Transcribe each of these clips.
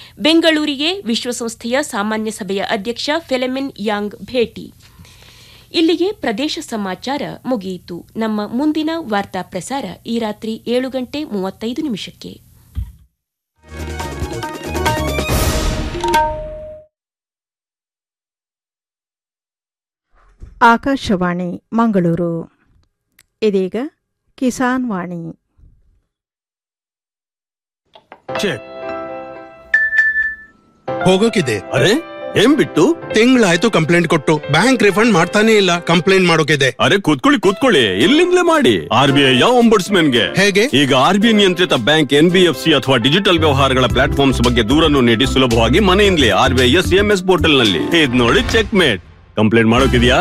ಬೆಂಗಳೂರಿಗೆ ವಿಶ್ವಸಂಸ್ಥೆಯ ಸಾಮಾನ್ಯ ಸಭೆಯ ಅಧ್ಯಕ್ಷ ಫೆಲೆಮಿನ್ ಯಾಂಗ್ ಭೇಟಿ ಇಲ್ಲಿಗೆ ಪ್ರದೇಶ ಸಮಾಚಾರ ಮುಗಿಯಿತು ನಮ್ಮ ಮುಂದಿನ ವಾರ್ತಾ ಪ್ರಸಾರ ಈ ರಾತ್ರಿ ಏಳು ಗಂಟೆ ಮೂವತ್ತೈದು ನಿಮಿಷಕ್ಕೆ ಆಕಾಶವಾಣಿ ಮಂಗಳೂರು ಇದೀಗ ಕಿಸಾನ್ ವಾಣಿ ಚೆಕ್ ಹೋಗೋಕಿದೆ ಅರೆ ಏನ್ ಬಿಟ್ಟು ತಿಂಗಳಾಯ್ತು ಕಂಪ್ಲೇಂಟ್ ಕೊಟ್ಟು ಬ್ಯಾಂಕ್ ರಿಫಂಡ್ ಮಾಡ್ತಾನೆ ಇಲ್ಲ ಕಂಪ್ಲೇಂಟ್ ಮಾಡೋಕಿದೆ ಅರೆ ಕೂತ್ಕೊಳ್ಳಿ ಕೂತ್ಕೊಳ್ಳಿ ಇಲ್ಲಿಂದಲೇ ಮಾಡಿ ಆರ್ ಬಿ ಐ ಗೆ ಹೇಗೆ ಈಗ ಆರ್ ಬಿ ಐ ನಿಯಂತ್ರಿತ bank N B F C ಅಥವಾ ಡಿಜಿಟಲ್ ವ್ಯವಹಾರಗಳ ಪ್ಲಾಟ್ಫಾರ್ಮ್ಸ್ ಬಗ್ಗೆ ದೂರನ್ನು ನೀಡಿ ಸುಲಭವಾಗಿ ಮನೆಯಿಂದಲೇ R B I S M S portal ನಲ್ಲಿ ಇದ್ ನೋಡಿ ಚೆಕ್ ಮೇಟ್ ಕಂಪ್ಲೇಂಟ್ ಮಾಡೋಕಿದ್ಯಾ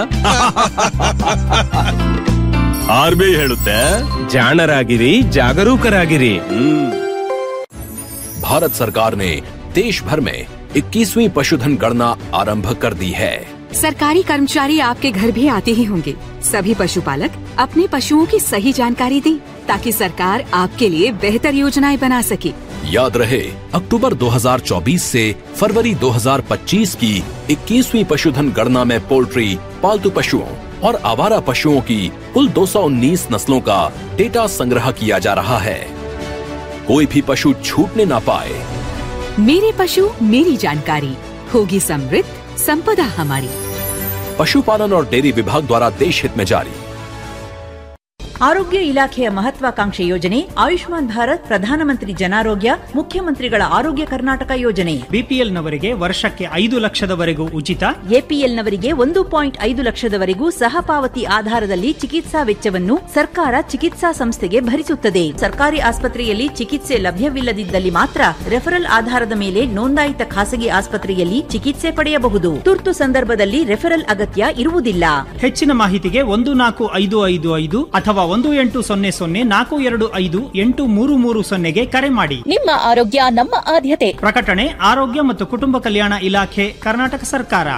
ಆರ್ ಬಿ ಐ ಹೇಳುತ್ತೆ ಜಾಣರಾಗಿರಿ ಜಾಗರೂಕರಾಗಿರಿ ಹ್ಮ್ भारत सरकार ने देश भर में 21वीं पशुधन गणना आरंभ कर दी है सरकारी कर्मचारी आपके घर भी आते ही होंगे सभी पशुपालक अपने पशुओं की सही जानकारी दें ताकि सरकार आपके लिए बेहतर योजनाएं बना सके याद रहे अक्टूबर 2024 से फरवरी 2025 की 21वीं पशुधन गणना में पोल्ट्री पालतू पशुओं और आवारा पशुओं की कुल 219 नस्लों का डेटा संग्रह किया जा रहा है कोई भी पशु छूटने ना पाए मेरे पशु मेरी जानकारी होगी समृद्ध संपदा हमारी पशुपालन और डेयरी विभाग द्वारा देश हित में जारी ಆರೋಗ್ಯ ಇಲಾಖೆಯ ಮಹತ್ವಾಕಾಂಕ್ಷೆ ಯೋಜನೆ ಆಯುಷ್ಮಾನ್ ಭಾರತ್ ಪ್ರಧಾನಮಂತ್ರಿ ಜನಾರೋಗ್ಯ ಮುಖ್ಯಮಂತ್ರಿಗಳ ಆರೋಗ್ಯ ಕರ್ನಾಟಕ ಯೋಜನೆ ಬಿಪಿಎಲ್ನವರಿಗೆ ವರ್ಷಕ್ಕೆ ಐದು ಲಕ್ಷದವರೆಗೂ ಉಚಿತ ಎಪಿಎಲ್ನವರಿಗೆ ಒಂದು ಪಾಯಿಂಟ್ ಐದು ಲಕ್ಷದವರೆಗೂ ಸಹ ಪಾವತಿ ಆಧಾರದಲ್ಲಿ ಚಿಕಿತ್ಸಾ ವೆಚ್ಚವನ್ನು ಸರ್ಕಾರ ಚಿಕಿತ್ಸಾ ಸಂಸ್ಥೆಗೆ ಭರಿಸುತ್ತದೆ ಸರ್ಕಾರಿ ಆಸ್ಪತ್ರೆಯಲ್ಲಿ ಚಿಕಿತ್ಸೆ ಲಭ್ಯವಿಲ್ಲದಿದ್ದಲ್ಲಿ ಮಾತ್ರ ರೆಫರಲ್ ಆಧಾರದ ಮೇಲೆ ನೋಂದಾಯಿತ ಖಾಸಗಿ ಆಸ್ಪತ್ರೆಯಲ್ಲಿ ಚಿಕಿತ್ಸೆ ಪಡೆಯಬಹುದು ತುರ್ತು ಸಂದರ್ಭದಲ್ಲಿ ರೆಫರಲ್ ಅಗತ್ಯ ಇರುವುದಿಲ್ಲ ಹೆಚ್ಚಿನ ಮಾಹಿತಿಗೆ ಒಂದು ನಾಲ್ಕು ಐದು ಐದು ಐದು ಅಥವಾ ಒಂದು ಎಂಟು ಸೊನ್ನೆ ಸೊನ್ನೆ ನಾಲ್ಕು ಎರಡು ಐದು ಎಂಟು ಮೂರು ಮೂರು ಸೊನ್ನೆಗೆ ಕರೆ ಮಾಡಿ ನಿಮ್ಮ ಆರೋಗ್ಯ ನಮ್ಮ ಆದ್ಯತೆ ಪ್ರಕಟಣೆ ಆರೋಗ್ಯ ಮತ್ತು ಕುಟುಂಬ ಕಲ್ಯಾಣ ಇಲಾಖೆ ಕರ್ನಾಟಕ ಸರ್ಕಾರ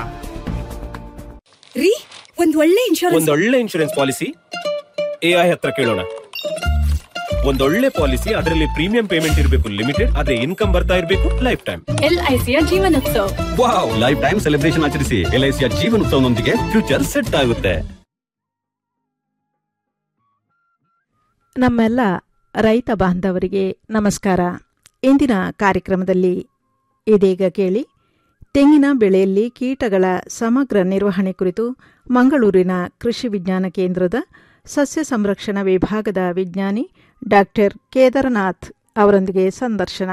ರೀ ಒಂದ್ ಒಳ್ಳೆ ಇನ್ಶೂರೆನ್ಸ್ ಒಂದೊಳ್ಳೆ ಇನ್ಶೂರೆನ್ಸ್ ಪಾಲಿಸಿ ಎಐ ಹತ್ರ ಕೇಳೋಣ ಒಂದೊಳ್ಳೆ ಪಾಲಿಸಿ ಅದರಲ್ಲಿ ಪ್ರೀಮಿಯಂ ಪೇಮೆಂಟ್ ಇರಬೇಕು ಲಿಮಿಟೆಡ್ ಅದೇ ಇನ್ಕಮ್ ಬರ್ತಾ ಇರಬೇಕು ಲೈಫ್ ಟೈಮ್ ಎಲ್ಐಸಿಯ ಜೀವನೋತ್ಸವ ವಾವ್ ಲೈಫ್ ಟೈಮ್ ಸೆಲೆಬ್ರೇಷನ್ ಆಚರಿಸಿ ಎಲ್ ಐ ಸಿಯ ಜೀವನ ಉತ್ಸವನೊಂದಿಗೆ ಫ್ಯೂಚರ್ ಸೆಟ್ ಆಗುತ್ತೆ ನಮ್ಮೆಲ್ಲ ರೈತ ಬಾಂಧವರಿಗೆ ನಮಸ್ಕಾರ ಇಂದಿನ ಕಾರ್ಯಕ್ರಮದಲ್ಲಿ ಇದೀಗ ಕೇಳಿ ತೆಂಗಿನ ಬೆಳೆಯಲ್ಲಿ ಕೀಟಗಳ ಸಮಗ್ರ ನಿರ್ವಹಣೆ ಕುರಿತು ಮಂಗಳೂರಿನ ಕೃಷಿ ವಿಜ್ಞಾನ ಕೇಂದ್ರದ ಸಸ್ಯ ಸಂರಕ್ಷಣಾ ವಿಭಾಗದ ವಿಜ್ಞಾನಿ ಡಾಕ್ಟರ್ ಕೇದಾರನಾಥ್ ಅವರೊಂದಿಗೆ ಸಂದರ್ಶನ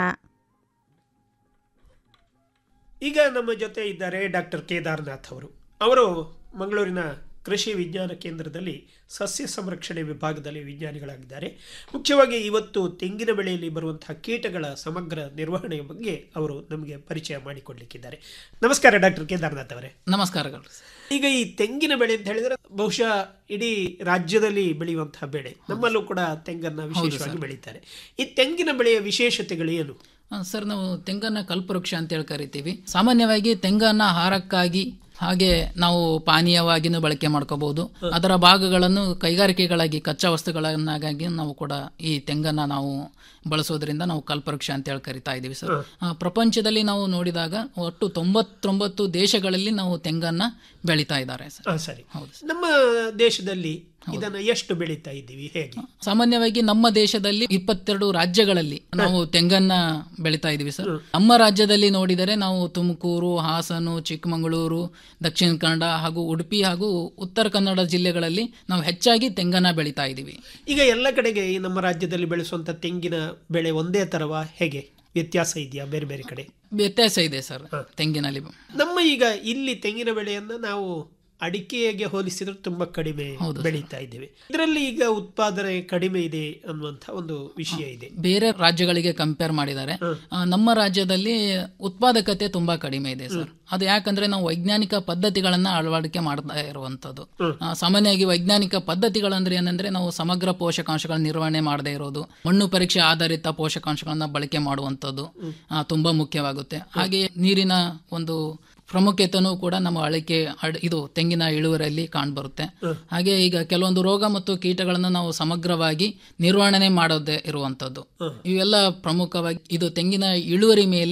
ಈಗ ನಮ್ಮ ಜೊತೆ ಇದ್ದಾರೆ ಡಾಕ್ಟರ್ ಕೇದಾರ್ನಾಥ್ ಅವರು ಅವರು ಮಂಗಳೂರಿನ ಕೃಷಿ ವಿಜ್ಞಾನ ಕೇಂದ್ರದಲ್ಲಿ ಸಸ್ಯ ಸಂರಕ್ಷಣೆ ವಿಭಾಗದಲ್ಲಿ ವಿಜ್ಞಾನಿಗಳಾಗಿದ್ದಾರೆ ಮುಖ್ಯವಾಗಿ ಇವತ್ತು ತೆಂಗಿನ ಬೆಳೆಯಲ್ಲಿ ಬರುವಂತಹ ಕೀಟಗಳ ಸಮಗ್ರ ನಿರ್ವಹಣೆಯ ಬಗ್ಗೆ ಅವರು ನಮಗೆ ಪರಿಚಯ ಮಾಡಿಕೊಡ್ಲಿಕ್ಕಿದ್ದಾರೆ ನಮಸ್ಕಾರ ಡಾಕ್ಟರ್ ಕೇದಾರ್ನಾಥ್ ಅವರೇ ನಮಸ್ಕಾರಗಳು ಈಗ ಈ ತೆಂಗಿನ ಬೆಳೆ ಅಂತ ಹೇಳಿದ್ರೆ ಬಹುಶಃ ಇಡೀ ರಾಜ್ಯದಲ್ಲಿ ಬೆಳೆಯುವಂತಹ ಬೆಳೆ ನಮ್ಮಲ್ಲೂ ಕೂಡ ತೆಂಗನ್ನ ವಿಶೇಷವಾಗಿ ಬೆಳೀತಾರೆ ಈ ತೆಂಗಿನ ಬೆಳೆಯ ವಿಶೇಷತೆಗಳೇನು ಆ, ಸರ್ ನಾವು ತೆಂಗನ್ನ ಕಲ್ಪವೃಕ್ಷ ಅಂತ ಹೇಳಿ ಕರಿತೀವಿ ಸಾಮಾನ್ಯವಾಗಿ ತೆಂಗನ್ನ ಆಹಾರಕ್ಕಾಗಿ ಹಾಗೆ ನಾವು ಪಾನೀಯವಾಗಿನೂ ಬಳಕೆ ಮಾಡ್ಕೋಬಹುದು ಅದರ ಭಾಗಗಳನ್ನು ಕೈಗಾರಿಕೆಗಳಾಗಿ ಕಚ್ಚಾ ವಸ್ತುಗಳನ್ನಾಗಿ ನಾವು ಕೂಡ ಈ ತೆಂಗನ್ನ ನಾವು ಬಳಸೋದ್ರಿಂದ ನಾವು ಕಲ್ಪವೃಕ್ಷ ಅಂತ ಹೇಳಿ ಕರಿತಾ ಇದ್ದೀವಿ ಸರ್ ಆ, ಪ್ರಪಂಚದಲ್ಲಿ ನಾವು ನೋಡಿದಾಗ ಒಟ್ಟು ತೊಂಬತ್ತೊಂಬತ್ತು ದೇಶಗಳಲ್ಲಿ ನಾವು ತೆಂಗನ್ನ ಬೆಳೀತಾ ಇದ್ದಾರೆ ಸರ್ ಆ, ಸರಿ ನಮ್ಮ ದೇಶದಲ್ಲಿ ಇದನ್ನ ಎಷ್ಟು ಬೆಳೀತಾ ಇದ್ದೀವಿ ಹೇಗೆ ಸಾಮಾನ್ಯವಾಗಿ ನಮ್ಮ ದೇಶದಲ್ಲಿ ಇಪ್ಪತ್ತೆರಡು ರಾಜ್ಯಗಳಲ್ಲಿ ನಾವು ತೆಂಗನ್ನ ಬೆಳೀತಾ ಇದೀವಿ ಸರ್ ನಮ್ಮ ರಾಜ್ಯದಲ್ಲಿ ನೋಡಿದರೆ ನಾವು ತುಮಕೂರು ಹಾಸನ ಚಿಕ್ಕಮಗಳೂರು ದಕ್ಷಿಣ ಕನ್ನಡ ಹಾಗೂ ಉಡುಪಿ ಹಾಗೂ ಉತ್ತರ ಕನ್ನಡ ಜಿಲ್ಲೆಗಳಲ್ಲಿ ನಾವು ಹೆಚ್ಚಾಗಿ ತೆಂಗನ್ನ ಬೆಳೀತಾ ಇದೀವಿ ಈಗ ಎಲ್ಲ ಕಡೆಗೆ ಈ ನಮ್ಮ ರಾಜ್ಯದಲ್ಲಿ ಬೆಳೆಸುವಂತ ತೆಂಗಿನ ಬೆಳೆ ಒಂದೇ ತರವಾ ಹೇಗೆ ವ್ಯತ್ಯಾಸ ಇದೆಯಾ ಬೇರೆ ಬೇರೆ ಕಡೆ ವ್ಯತ್ಯಾಸ ಇದೆ ಸರ್ ತೆಂಗಿನಲ್ಲಿ ನಮ್ಮ ಈಗ ಇಲ್ಲಿ ತೆಂಗಿನ ಬೆಳೆಯನ್ನ ನಾವು ಅಡಿಕೆಗೆ ಹೋಲಿಸಿದ್ರೆ ತುಂಬಾ ಕಡಿಮೆ ಬೆಳೀತಾ ಇದ್ದೇವೆ ಇದರಲ್ಲಿ ಈಗ ಉತ್ಪಾದನೆ ಕಡಿಮೆ ಇದೆ ಅನ್ನುವಂತ ಒಂದು ವಿಷಯ ಇದೆ ಬೇರೆ ರಾಜ್ಯಗಳಿಗೆ ಕಂಪೇರ್ ಮಾಡಿದ್ದಾರೆ ಆ, ನಮ್ಮ ರಾಜ್ಯದಲ್ಲಿ ಉತ್ಪಾದಕತೆ ತುಂಬಾ ಕಡಿಮೆ ಇದೆ ಸರ್ ಅದು ಯಾಕಂದ್ರೆ ನಾವು ವೈಜ್ಞಾನಿಕ ಪದ್ಧತಿಗಳನ್ನ ಅಳವಡಿಕೆ ಮಾಡ್ತಾ ಇರುವಂತದ್ದು ಆ, ಸಾಮಾನ್ಯವಾಗಿ ವೈಜ್ಞಾನಿಕ ಪದ್ಧತಿಗಳಂದ್ರೆ ಏನಂದ್ರೆ ನಾವು ಸಮಗ್ರ ಪೋಷಕಾಂಶಗಳ ನಿರ್ವಹಣೆ ಮಾಡದೇ ಇರೋದು ಮಣ್ಣು ಪರೀಕ್ಷೆ ಆಧಾರಿತ ಪೋಷಕಾಂಶಗಳನ್ನ ಬಳಕೆ ಮಾಡುವಂತದ್ದು ಆ, ತುಂಬಾ ಮುಖ್ಯವಾಗುತ್ತೆ ಹಾಗೆ ನೀರಿನ ಒಂದು ಪ್ರಾಮುಖ್ಯತೆನೂ ಕೂಡ ನಮ್ಮ ಅಳಿಕೆ ಅಡ್- ಇದು ತೆಂಗಿನ ಇಳುವರಿಯಲ್ಲಿ ಕಾಣ್ಬರುತ್ತೆ ಹಾಗೆ ಈಗ ಕೆಲವೊಂದು ರೋಗ ಮತ್ತು ಕೀಟಗಳನ್ನು ನಾವು ಸಮಗ್ರವಾಗಿ ನಿರ್ವಹಣೆ ಮಾಡೋದೇ ಇರುವಂತದ್ದು ಇವೆಲ್ಲ ಪ್ರಮುಖವಾಗಿ ಇದು ತೆಂಗಿನ ಇಳುವರಿ ಮೇಲೆ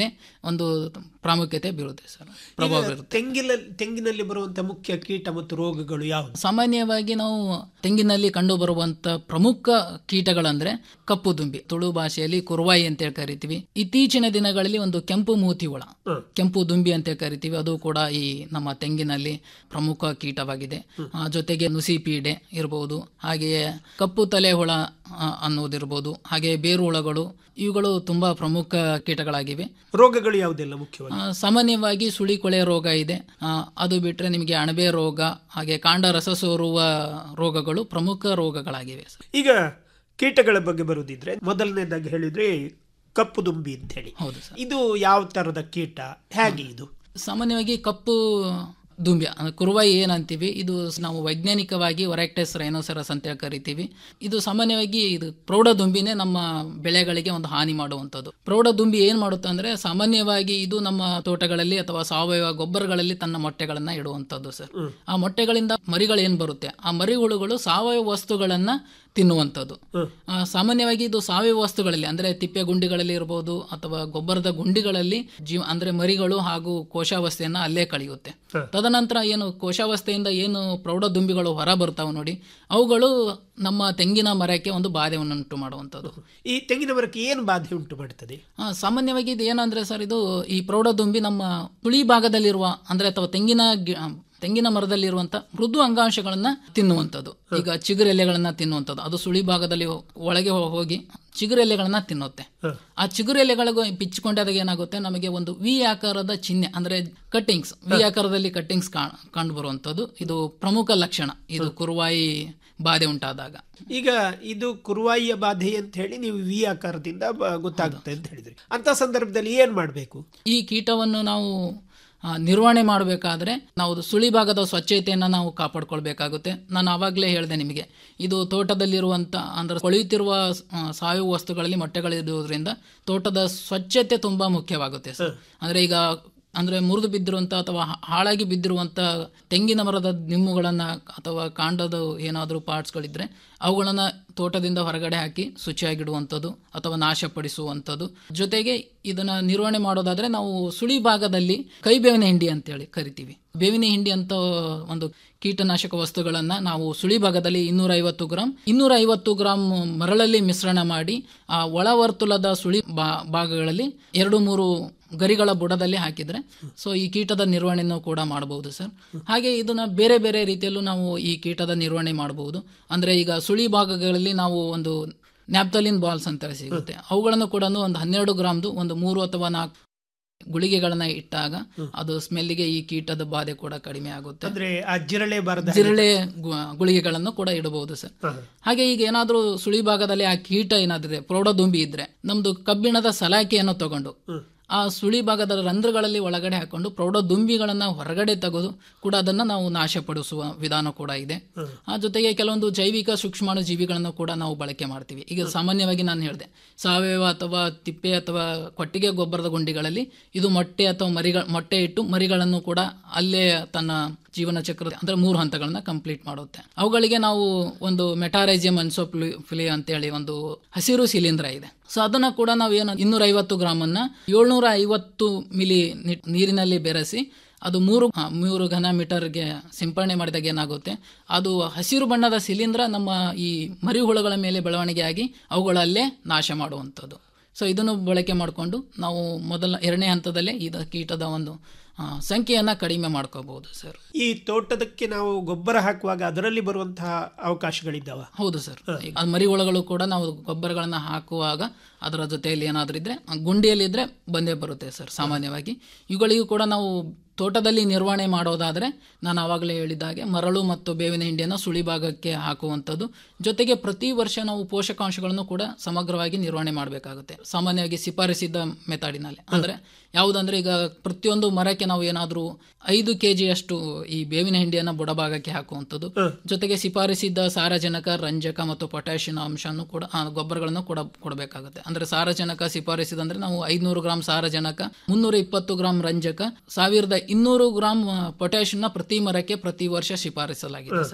ಒಂದು ಪ್ರಾಮುಖ್ಯತೆ ಬೀರುತ್ತೆ ಸರ್ ಪ್ರಭಾವ ಈಗ ಬೀರುತ್ತೆ ತೆಂಗಿನ ತೆಂಗಿನಲ್ಲಿ ಬರುವಂತಹ ಮುಖ್ಯ ಕೀಟ ಮತ್ತು ರೋಗಗಳು ಯಾವುದು ಸಾಮಾನ್ಯವಾಗಿ ನಾವು ತೆಂಗಿನಲ್ಲಿ ಕಂಡು ಬರುವಂತ ಪ್ರಮುಖ ಕೀಟಗಳಂದ್ರೆ ಕಪ್ಪು ದುಂಬಿ ತುಳು ಭಾಷೆಯಲ್ಲಿ ಕುರ್ವಾಯಿ ಅಂತ ಹೇಳಿ ಕರಿತೀವಿ ಇತ್ತೀಚಿನ ದಿನಗಳಲ್ಲಿ ಒಂದು ಕೆಂಪು ಮೂತಿ ಹುಳ ಕೆಂಪು ದುಂಬಿ ಅಂತ ಕರಿತೀವಿ ಅದು ಕೂಡ ಈ ನಮ್ಮ ತೆಂಗಿನಲ್ಲಿ ಪ್ರಮುಖ ಕೀಟವಾಗಿದೆ ಆ, ಜೊತೆಗೆ ನುಸಿ ಪೀಡೆ ಇರಬಹುದು ಹಾಗೆಯೇ ಕಪ್ಪು ತಲೆ ಹುಳ ಆ, ಅನ್ನೋದಿರ್ಬೋದು ಹಾಗೆ ಬೇರು ಹುಳಗಳು ಇವುಗಳು ತುಂಬಾ ಪ್ರಮುಖ ಕೀಟಗಳಾಗಿವೆ ರೋಗಗಳು ಯಾವುದೆಲ್ಲ ಮುಖ್ಯವಾಗಿ ಆ, ಸಾಮಾನ್ಯವಾಗಿ ಸುಳಿಕೊಳೆ ರೋಗ ಇದೆ ಆ, ಅದು ಬಿಟ್ಟರೆ ನಿಮಗೆ ಅಣಬೆ ರೋಗ ಹಾಗೆ ಕಾಂಡ ರಸ ಸೋರುವ ರೋಗಗಳು ಪ್ರಮುಖ ರೋಗಗಳಾಗಿವೆ ಸರ್. ಈಗ ಕೀಟಗಳ ಬಗ್ಗೆ ಬರುದಿದ್ರೆ ಮೊದಲನೇದಾಗಿ ಹೇಳಿದ್ರೆ ಕಪ್ಪು ದುಂಬಿ ಅಂತ ಹೇಳಿ ಹೌದು ಸರ್ ಇದು ಯಾವ ತರದ ಕೀಟ ಹೇಗೆ ಇದು ಸಾಮಾನ್ಯವಾಗಿ ಕಪ್ಪು ದುಂಬಿ ಅಂದ್ರೆ ಕುರುವಾಯಿ ಏನಂತೀವಿ ಇದು ನಾವು ವೈಜ್ಞಾನಿಕವಾಗಿ ಒರೆಕ್ಟೆಸ್ ರೈನೋಸೆರಸ್ ಅಂತ ಹೇಳಿ ಕರಿತೀವಿ ಇದು ಸಾಮಾನ್ಯವಾಗಿ ಇದು ಪ್ರೌಢ ದುಂಬಿನೇ ನಮ್ಮ ಬೆಳೆಗಳಿಗೆ ಒಂದು ಹಾನಿ ಮಾಡುವಂಥದ್ದು ಪ್ರೌಢ ದುಂಬಿ ಏನ್ ಮಾಡುತ್ತೆ ಅಂದ್ರೆ ಸಾಮಾನ್ಯವಾಗಿ ಇದು ನಮ್ಮ ತೋಟಗಳಲ್ಲಿ ಅಥವಾ ಸಾವಯವ ಗೊಬ್ಬರಗಳಲ್ಲಿ ತನ್ನ ಮೊಟ್ಟೆಗಳನ್ನ ಇಡುವಂಥದ್ದು ಸರ್ ಆ ಮೊಟ್ಟೆಗಳಿಂದ ಮರಿಗಳು ಏನ್ ಬರುತ್ತೆ ಆ ಮರಿಹುಳುಗಳು ಸಾವಯವ ವಸ್ತುಗಳನ್ನ ತಿನ್ನುವಂಥದ್ದು ಆ, ಸಾಮಾನ್ಯವಾಗಿ ಇದು ಸಾವಯವ ವಸ್ತುಗಳಲ್ಲಿ ಅಂದ್ರೆ ತಿಪ್ಪೆ ಗುಂಡಿಗಳಲ್ಲಿ ಇರಬಹುದು ಅಥವಾ ಗೊಬ್ಬರದ ಗುಂಡಿಗಳಲ್ಲಿ ಜೀವ ಅಂದ್ರೆ ಮರಿಗಳು ಹಾಗೂ ಕೋಶಾವಸ್ಥೆಯನ್ನ ಅಲ್ಲೇ ಕಳೆಯುತ್ತೆ ತದನಂತರ ಏನು ಕೋಶಾವಸ್ಥೆಯಿಂದ ಏನು ಪ್ರೌಢ ದುಂಬಿಗಳು ಹೊರ ಬರ್ತಾವ ನೋಡಿ ಅವುಗಳು ನಮ್ಮ ತೆಂಗಿನ ಮರಕ್ಕೆ ಒಂದು ಬಾಧೆಯನ್ನುಂಟು ಮಾಡುವಂಥದ್ದು ಈ ತೆಂಗಿನ ಮರಕ್ಕೆ ಏನು ಬಾಧೆ ಉಂಟು ಮಾಡ್ತದೆ ಆ, ಸಾಮಾನ್ಯವಾಗಿ ಇದು ಏನಂದ್ರೆ ಸರ್ ಇದು ಈ ಪ್ರೌಢ ದುಂಬಿ ನಮ್ಮ ತುಳಿ ಭಾಗದಲ್ಲಿರುವ ಅಂದ್ರೆ ಅಥವಾ ತೆಂಗಿನ ಗಿ- ತೆಂಗಿನ ಮರದಲ್ಲಿರುವಂತ ಮೃದು ಅಂಗಾಂಶಗಳನ್ನ ತಿನ್ನುವಂಥದ್ದು ಈಗ ಚಿಗುರೆಲೆಗಳನ್ನ ತಿನ್ನುವಂಥದ್ದು ಅದು ಸುಳಿ ಭಾಗದಲ್ಲಿ ಒಳಗೆ ಹೋಗಿ ಚಿಗುರೆಲೆಗಳನ್ನ ತಿನ್ನುತ್ತೆ ಆ ಚಿಗುರೆಲೆಗಳಿಗೂ ಬಿಚ್ಚಿಕೊಂಡಾಗ ಏನಾಗುತ್ತೆ ನಮಗೆ ಒಂದು ವಿ ಆಕಾರದ ಚಿಹ್ನೆ ಅಂದ್ರೆ ಕಟ್ಟಿಂಗ್ಸ್ ವಿ ಆಕಾರದಲ್ಲಿ ಕಟ್ಟಿಂಗ್ಸ್ ಕಂಡು ಬರುವಂತದ್ದು ಇದು ಪ್ರಮುಖ ಲಕ್ಷಣ ಇದು ಕುರುವಾಯಿ ಬಾಧೆ ಉಂಟಾದಾಗ ಈಗ ಇದು ಕುರುವಾಯಿಯ ಬಾಧೆ ಅಂತ ಹೇಳಿ ನೀವು ವಿ ಆಕಾರದಿಂದ ಬ- ಗೊತ್ತಾಗುತ್ತೆ ಅಂತ ಹೇಳಿದ್ರಿ ಅಂತ ಸಂದರ್ಭದಲ್ಲಿ ಏನ್ ಮಾಡಬೇಕು ಈ ಕೀಟವನ್ನು ನಾವು ಆ, ನಿರ್ವಹಣೆ ಮಾಡಬೇಕಾದ್ರೆ ನಾವು ಸುಳಿ ಭಾಗದ ಸ್ವಚ್ಛತೆಯನ್ನು ನಾವು ಕಾಪಾಡ್ಕೊಳ್ಬೇಕಾಗುತ್ತೆ ನಾನು ಆವಾಗಲೇ ಹೇಳಿದೆ ನಿಮಗೆ ಇದು ತೋಟದಲ್ಲಿರುವಂಥ ಅಂದ್ರೆ ಕೊಳೆಯುತ್ತಿರುವ ಆ, ಸಾವಯವ ವಸ್ತುಗಳಲ್ಲಿ ಮೊಟ್ಟೆಗಳಿರುವುದರಿಂದ ತೋಟದ ಸ್ವಚ್ಛತೆ ತುಂಬಾ ಮುಖ್ಯವಾಗುತ್ತೆ ಸರ್ ಅಂದ್ರೆ ಈಗ ಅಂದ್ರೆ ಮುರಿದು ಬಿದ್ದಿರುವಂತ ಅಥವಾ ಹಾ- ಹಾಳಾಗಿ ಬಿದ್ದಿರುವಂತ ತೆಂಗಿನ ಮರದ ನಿಮ್ಮುಗಳನ್ನ ಅಥವಾ ಕಾಂಡದ ಏನಾದರೂ ಪಾರ್ಟ್ಸ್ಗಳಿದ್ರೆ ಅವುಗಳನ್ನ ತೋಟದಿಂದ ಹೊರಗಡೆ ಹಾಕಿ ಶುಚಿಯಾಗಿಡುವಂಥದ್ದು ಅಥವಾ ನಾಶಪಡಿಸುವಂಥದ್ದು ಜೊತೆಗೆ ಇದನ್ನ ನಿರ್ವಹಣೆ ಮಾಡೋದಾದ್ರೆ ನಾವು ಸುಳಿ ಭಾಗದಲ್ಲಿ ಕೈ ಬೇವಿನ ಹಿಂಡಿ ಅಂತೇಳಿ ಕರಿತೀವಿ ಬೇವಿನ ಹಿಂಡಿ ಅಂತ ಒಂದು ಕೀಟನಾಶಕ ವಸ್ತುಗಳನ್ನ ನಾವು ಸುಳಿ ಭಾಗದಲ್ಲಿ ಇನ್ನೂರ ಐವತ್ತು ಗ್ರಾಂ ಇನ್ನೂರ ಐವತ್ತು ಗ್ರಾಂ ಮರಳಲ್ಲಿ ಮಿಶ್ರಣ ಮಾಡಿ ಆ ಒಳವರ್ತುಲದ ಸುಳಿ ಬಾ- ಭಾಗಗಳಲ್ಲಿ ಎರಡು ಮೂರು ಗರಿಗಳ ಬುಡದಲ್ಲಿ ಹಾಕಿದ್ರೆ ಸೊ ಈ ಕೀಟದ ನಿರ್ವಹಣೆಯನ್ನು ಕೂಡ ಮಾಡಬಹುದು ಸರ್ ಹಾಗೆ ಇದನ್ನ ಬೇರೆ ಬೇರೆ ರೀತಿಯಲ್ಲೂ ನಾವು ಈ ಕೀಟದ ನಿರ್ವಹಣೆ ಮಾಡಬಹುದು ಅಂದ್ರೆ ಈಗ ಸುಳಿ ಭಾಗಗಳಲ್ಲಿ ನಾವು ಒಂದು ನ್ಯಾಪ್ತಲಿನ್ ಬಾಲ್ಸ್ ಅಂತ ಸಿಗುತ್ತೆ ಅವುಗಳನ್ನು ಕೂಡ ಒಂದು ಹನ್ನೆರಡು ಗ್ರಾಮ್ದು ಒಂದು ಮೂರು ಅಥವಾ ನಾಲ್ಕು ಗುಳಿಗೆಗಳನ್ನ ಇಟ್ಟಾಗ ಅದು ಸ್ಮೆಲ್ಗೆ ಈ ಕೀಟದ ಬಾಧೆ ಕೂಡ ಕಡಿಮೆ ಆಗುತ್ತೆ ಅಂದ್ರೆ ಆ ಜಿರಳೆ ಬರದ ಜಿರಳೆ ಗು- ಗುಳಿಗೆಗಳನ್ನು ಕೂಡ ರಂಧ್ರಬಹುದು ಸರ್ ಹಾಗೆ ಈಗ ಏನಾದ್ರೂ ಸುಳಿ ಭಾಗದಲ್ಲಿ ಆ ಕೀಟ ಏನಾದ್ರೆ ಪ್ರೌಢದುಂಬಿ ಇದ್ರೆ ನಮ್ದು ಕಬ್ಬಿಣದ ಸಲಾಕೆಯನ್ನು ತಗೊಂಡು ಆ ಸುಳಿ ಭಾಗದ ರಂಧ್ರಗಳಲ್ಲಿ ಒಳಗಡೆ ಹಾಕೊಂಡು ಪ್ರೌಢ ದುಂಬಿಗಳನ್ನ ಹೊರಗಡೆ ತೆಗೆದು ಕೂಡ ಅದನ್ನ ನಾವು ನಾಶಪಡಿಸುವ ವಿಧಾನ ಕೂಡ ಇದೆ ಆ ಜೊತೆಗೆ ಕೆಲವೊಂದು ಜೈವಿಕ ಸೂಕ್ಷ್ಮಾಣು ಜೀವಿಗಳನ್ನು ಕೂಡ ನಾವು ಬಳಕೆ ಮಾಡ್ತೀವಿ ಈಗ ಸಾಮಾನ್ಯವಾಗಿ ನಾನು ಹೇಳಿದೆ ಸಾವಯವ ಅಥವಾ ತಿಪ್ಪೆ ಅಥವಾ ಕೊಟ್ಟಿಗೆ ಗೊಬ್ಬರದ ಗುಂಡಿಗಳಲ್ಲಿ ಇದು ಮೊಟ್ಟೆ ಅಥವಾ ಮರಿಗಳ ಮೊಟ್ಟೆ ಇಟ್ಟು ಮರಿಗಳನ್ನು ಕೂಡ ಅಲ್ಲೇ ತನ್ನ ಜೀವನ ಚಕ್ರ ಅಂದ್ರೆ ಮೂರು ಹಂತಗಳನ್ನ ಕಂಪ್ಲೀಟ್ ಮಾಡುತ್ತೆ ಅವುಗಳಿಗೆ ನಾವು ಒಂದು ಮೆಟಾರೈಜಿಯಂ ಅನ್ಸೋಫಿಲಿ ಅಂತೇಳಿ ಒಂದು ಹಸಿರು ಶಿಲೀಂಧ್ರ ಇದೆ ಸೊ ಅದನ್ನ ಕೂಡ ನಾವು ಏನು ಇನ್ನೂರ ಐವತ್ತು ಗ್ರಾಮ್ ಅನ್ನ ಏಳ್ನೂರ ಐವತ್ತು ಮಿಲಿ ನಿ- ನೀರಿನಲ್ಲಿ ಬೆರೆಸಿ ಅದು ಮೂರು ಹಾ, ಮೂರು ಘನ ಮೀಟರ್ಗೆ ಸಿಂಪರಣೆ ಮಾಡಿದಾಗ ಏನಾಗುತ್ತೆ ಅದು ಹಸಿರು ಬಣ್ಣದ ಶಿಲೀಂಧ್ರ ನಮ್ಮ ಈ ಮರಿಹುಳುಗಳ ಮೇಲೆ ಬೆಳವಣಿಗೆಯಾಗಿ ಅವುಗಳಲ್ಲೇ ನಾಶ ಮಾಡುವಂಥದ್ದು ಸೊ ಇದನ್ನು ಬಳಕೆ ಮಾಡಿಕೊಂಡು ನಾವು ಮೊದಲ ಎರಡನೇ ಹಂತದಲ್ಲೇ ಇದು ಕೀಟದ ಒಂದು ಆ, ಸಂಖ್ಯೆಯನ್ನ ಕಡಿಮೆ ಮಾಡ್ಕೋಬಹುದು ಸರ್ ಈ ತೋಟದಕ್ಕೆ ನಾವು ಗೊಬ್ಬರ ಹಾಕುವಾಗ ಅದರಲ್ಲಿ ಬರುವಂತಹ ಅವಕಾಶಗಳಿದ್ದಾವ ಹೌದು ಸರ್ ಈಗ ಆ ಮರಿಹುಳುಗಳು ಕೂಡ ನಾವು ಗೊಬ್ಬರಗಳನ್ನ ಹಾಕುವಾಗ ಅದರ ಜೊತೆಯಲ್ಲಿ ಏನಾದ್ರೂ ಇದ್ರೆ ಆ ಗುಂಡಿಯಲ್ಲಿ ಇದ್ರೆ ಬಂದೇ ಬರುತ್ತೆ ಸರ್ ಸಾಮಾನ್ಯವಾಗಿ ಇವುಗಳಿಗೂ ಕೂಡ ನಾವು ತೋಟದಲ್ಲಿ ನಿರ್ವಹಣೆ ಮಾಡೋದಾದ್ರೆ ನಾನು ಆವಾಗಲೇ ಹೇಳಿದ ಹಾಗೆ ಮರಳು ಮತ್ತು ಬೇವಿನ ಹಿಂಡಿಯನ್ನು ಸುಳಿ ಭಾಗಕ್ಕೆ ಹಾಕುವಂಥದ್ದು ಜೊತೆಗೆ ಪ್ರತಿ ವರ್ಷ ನಾವು ಪೋಷಕಾಂಶಗಳನ್ನು ಕೂಡ ಸಮಗ್ರವಾಗಿ ನಿರ್ವಹಣೆ ಮಾಡಬೇಕಾಗುತ್ತೆ ಸಾಮಾನ್ಯವಾಗಿ ಶಿಫಾರಸಿದ್ದ ಮೆಥಡಿನಲ್ಲಿ ಅಂದ್ರೆ ಯಾವುದಂದ್ರೆ ಈಗ ಪ್ರತಿಯೊಂದು ಮರಕ್ಕೆ ನಾವು ಏನಾದರೂ ಐದು ಕೆ ಜಿಯಷ್ಟು ಈ ಬೇವಿನ ಹಿಂಡಿಯನ್ನು ಬುಡಭಾಗಕ್ಕೆ ಹಾಕುವಂಥದ್ದು ಜೊತೆಗೆ ಶಿಫಾರಸಿದ್ದ ಸಾರಜನಕ ರಂಜಕ ಮತ್ತು ಪೊಟ್ಯಾಷಿಯಂ ಅಂಶವನ್ನು ಕೂಡ ಆ, ಗೊಬ್ಬರಗಳನ್ನು ಕೂಡ ಕೊಡಬೇಕಾಗುತ್ತೆ ಅಂದ್ರೆ ಸಾರಜನಕ ಶಿಫಾರಸಿದಂದ್ರೆ ನಾವು ಐದುನೂರು ಗ್ರಾಂ ಸಾರಜನಕ ಮುನ್ನೂರ ಇಪ್ಪತ್ತು ಗ್ರಾಂ ರಂಜಕ ಸಾವಿರದ ಇನ್ನೂರು ಗ್ರಾಂ ಪೊಟ್ಯಾಷಿಯಂನ ಪ್ರತಿ ಮರಕ್ಕೆ ಪ್ರತಿ ವರ್ಷ ಶಿಫಾರಸಲಾಗಿದೆ ಸರ್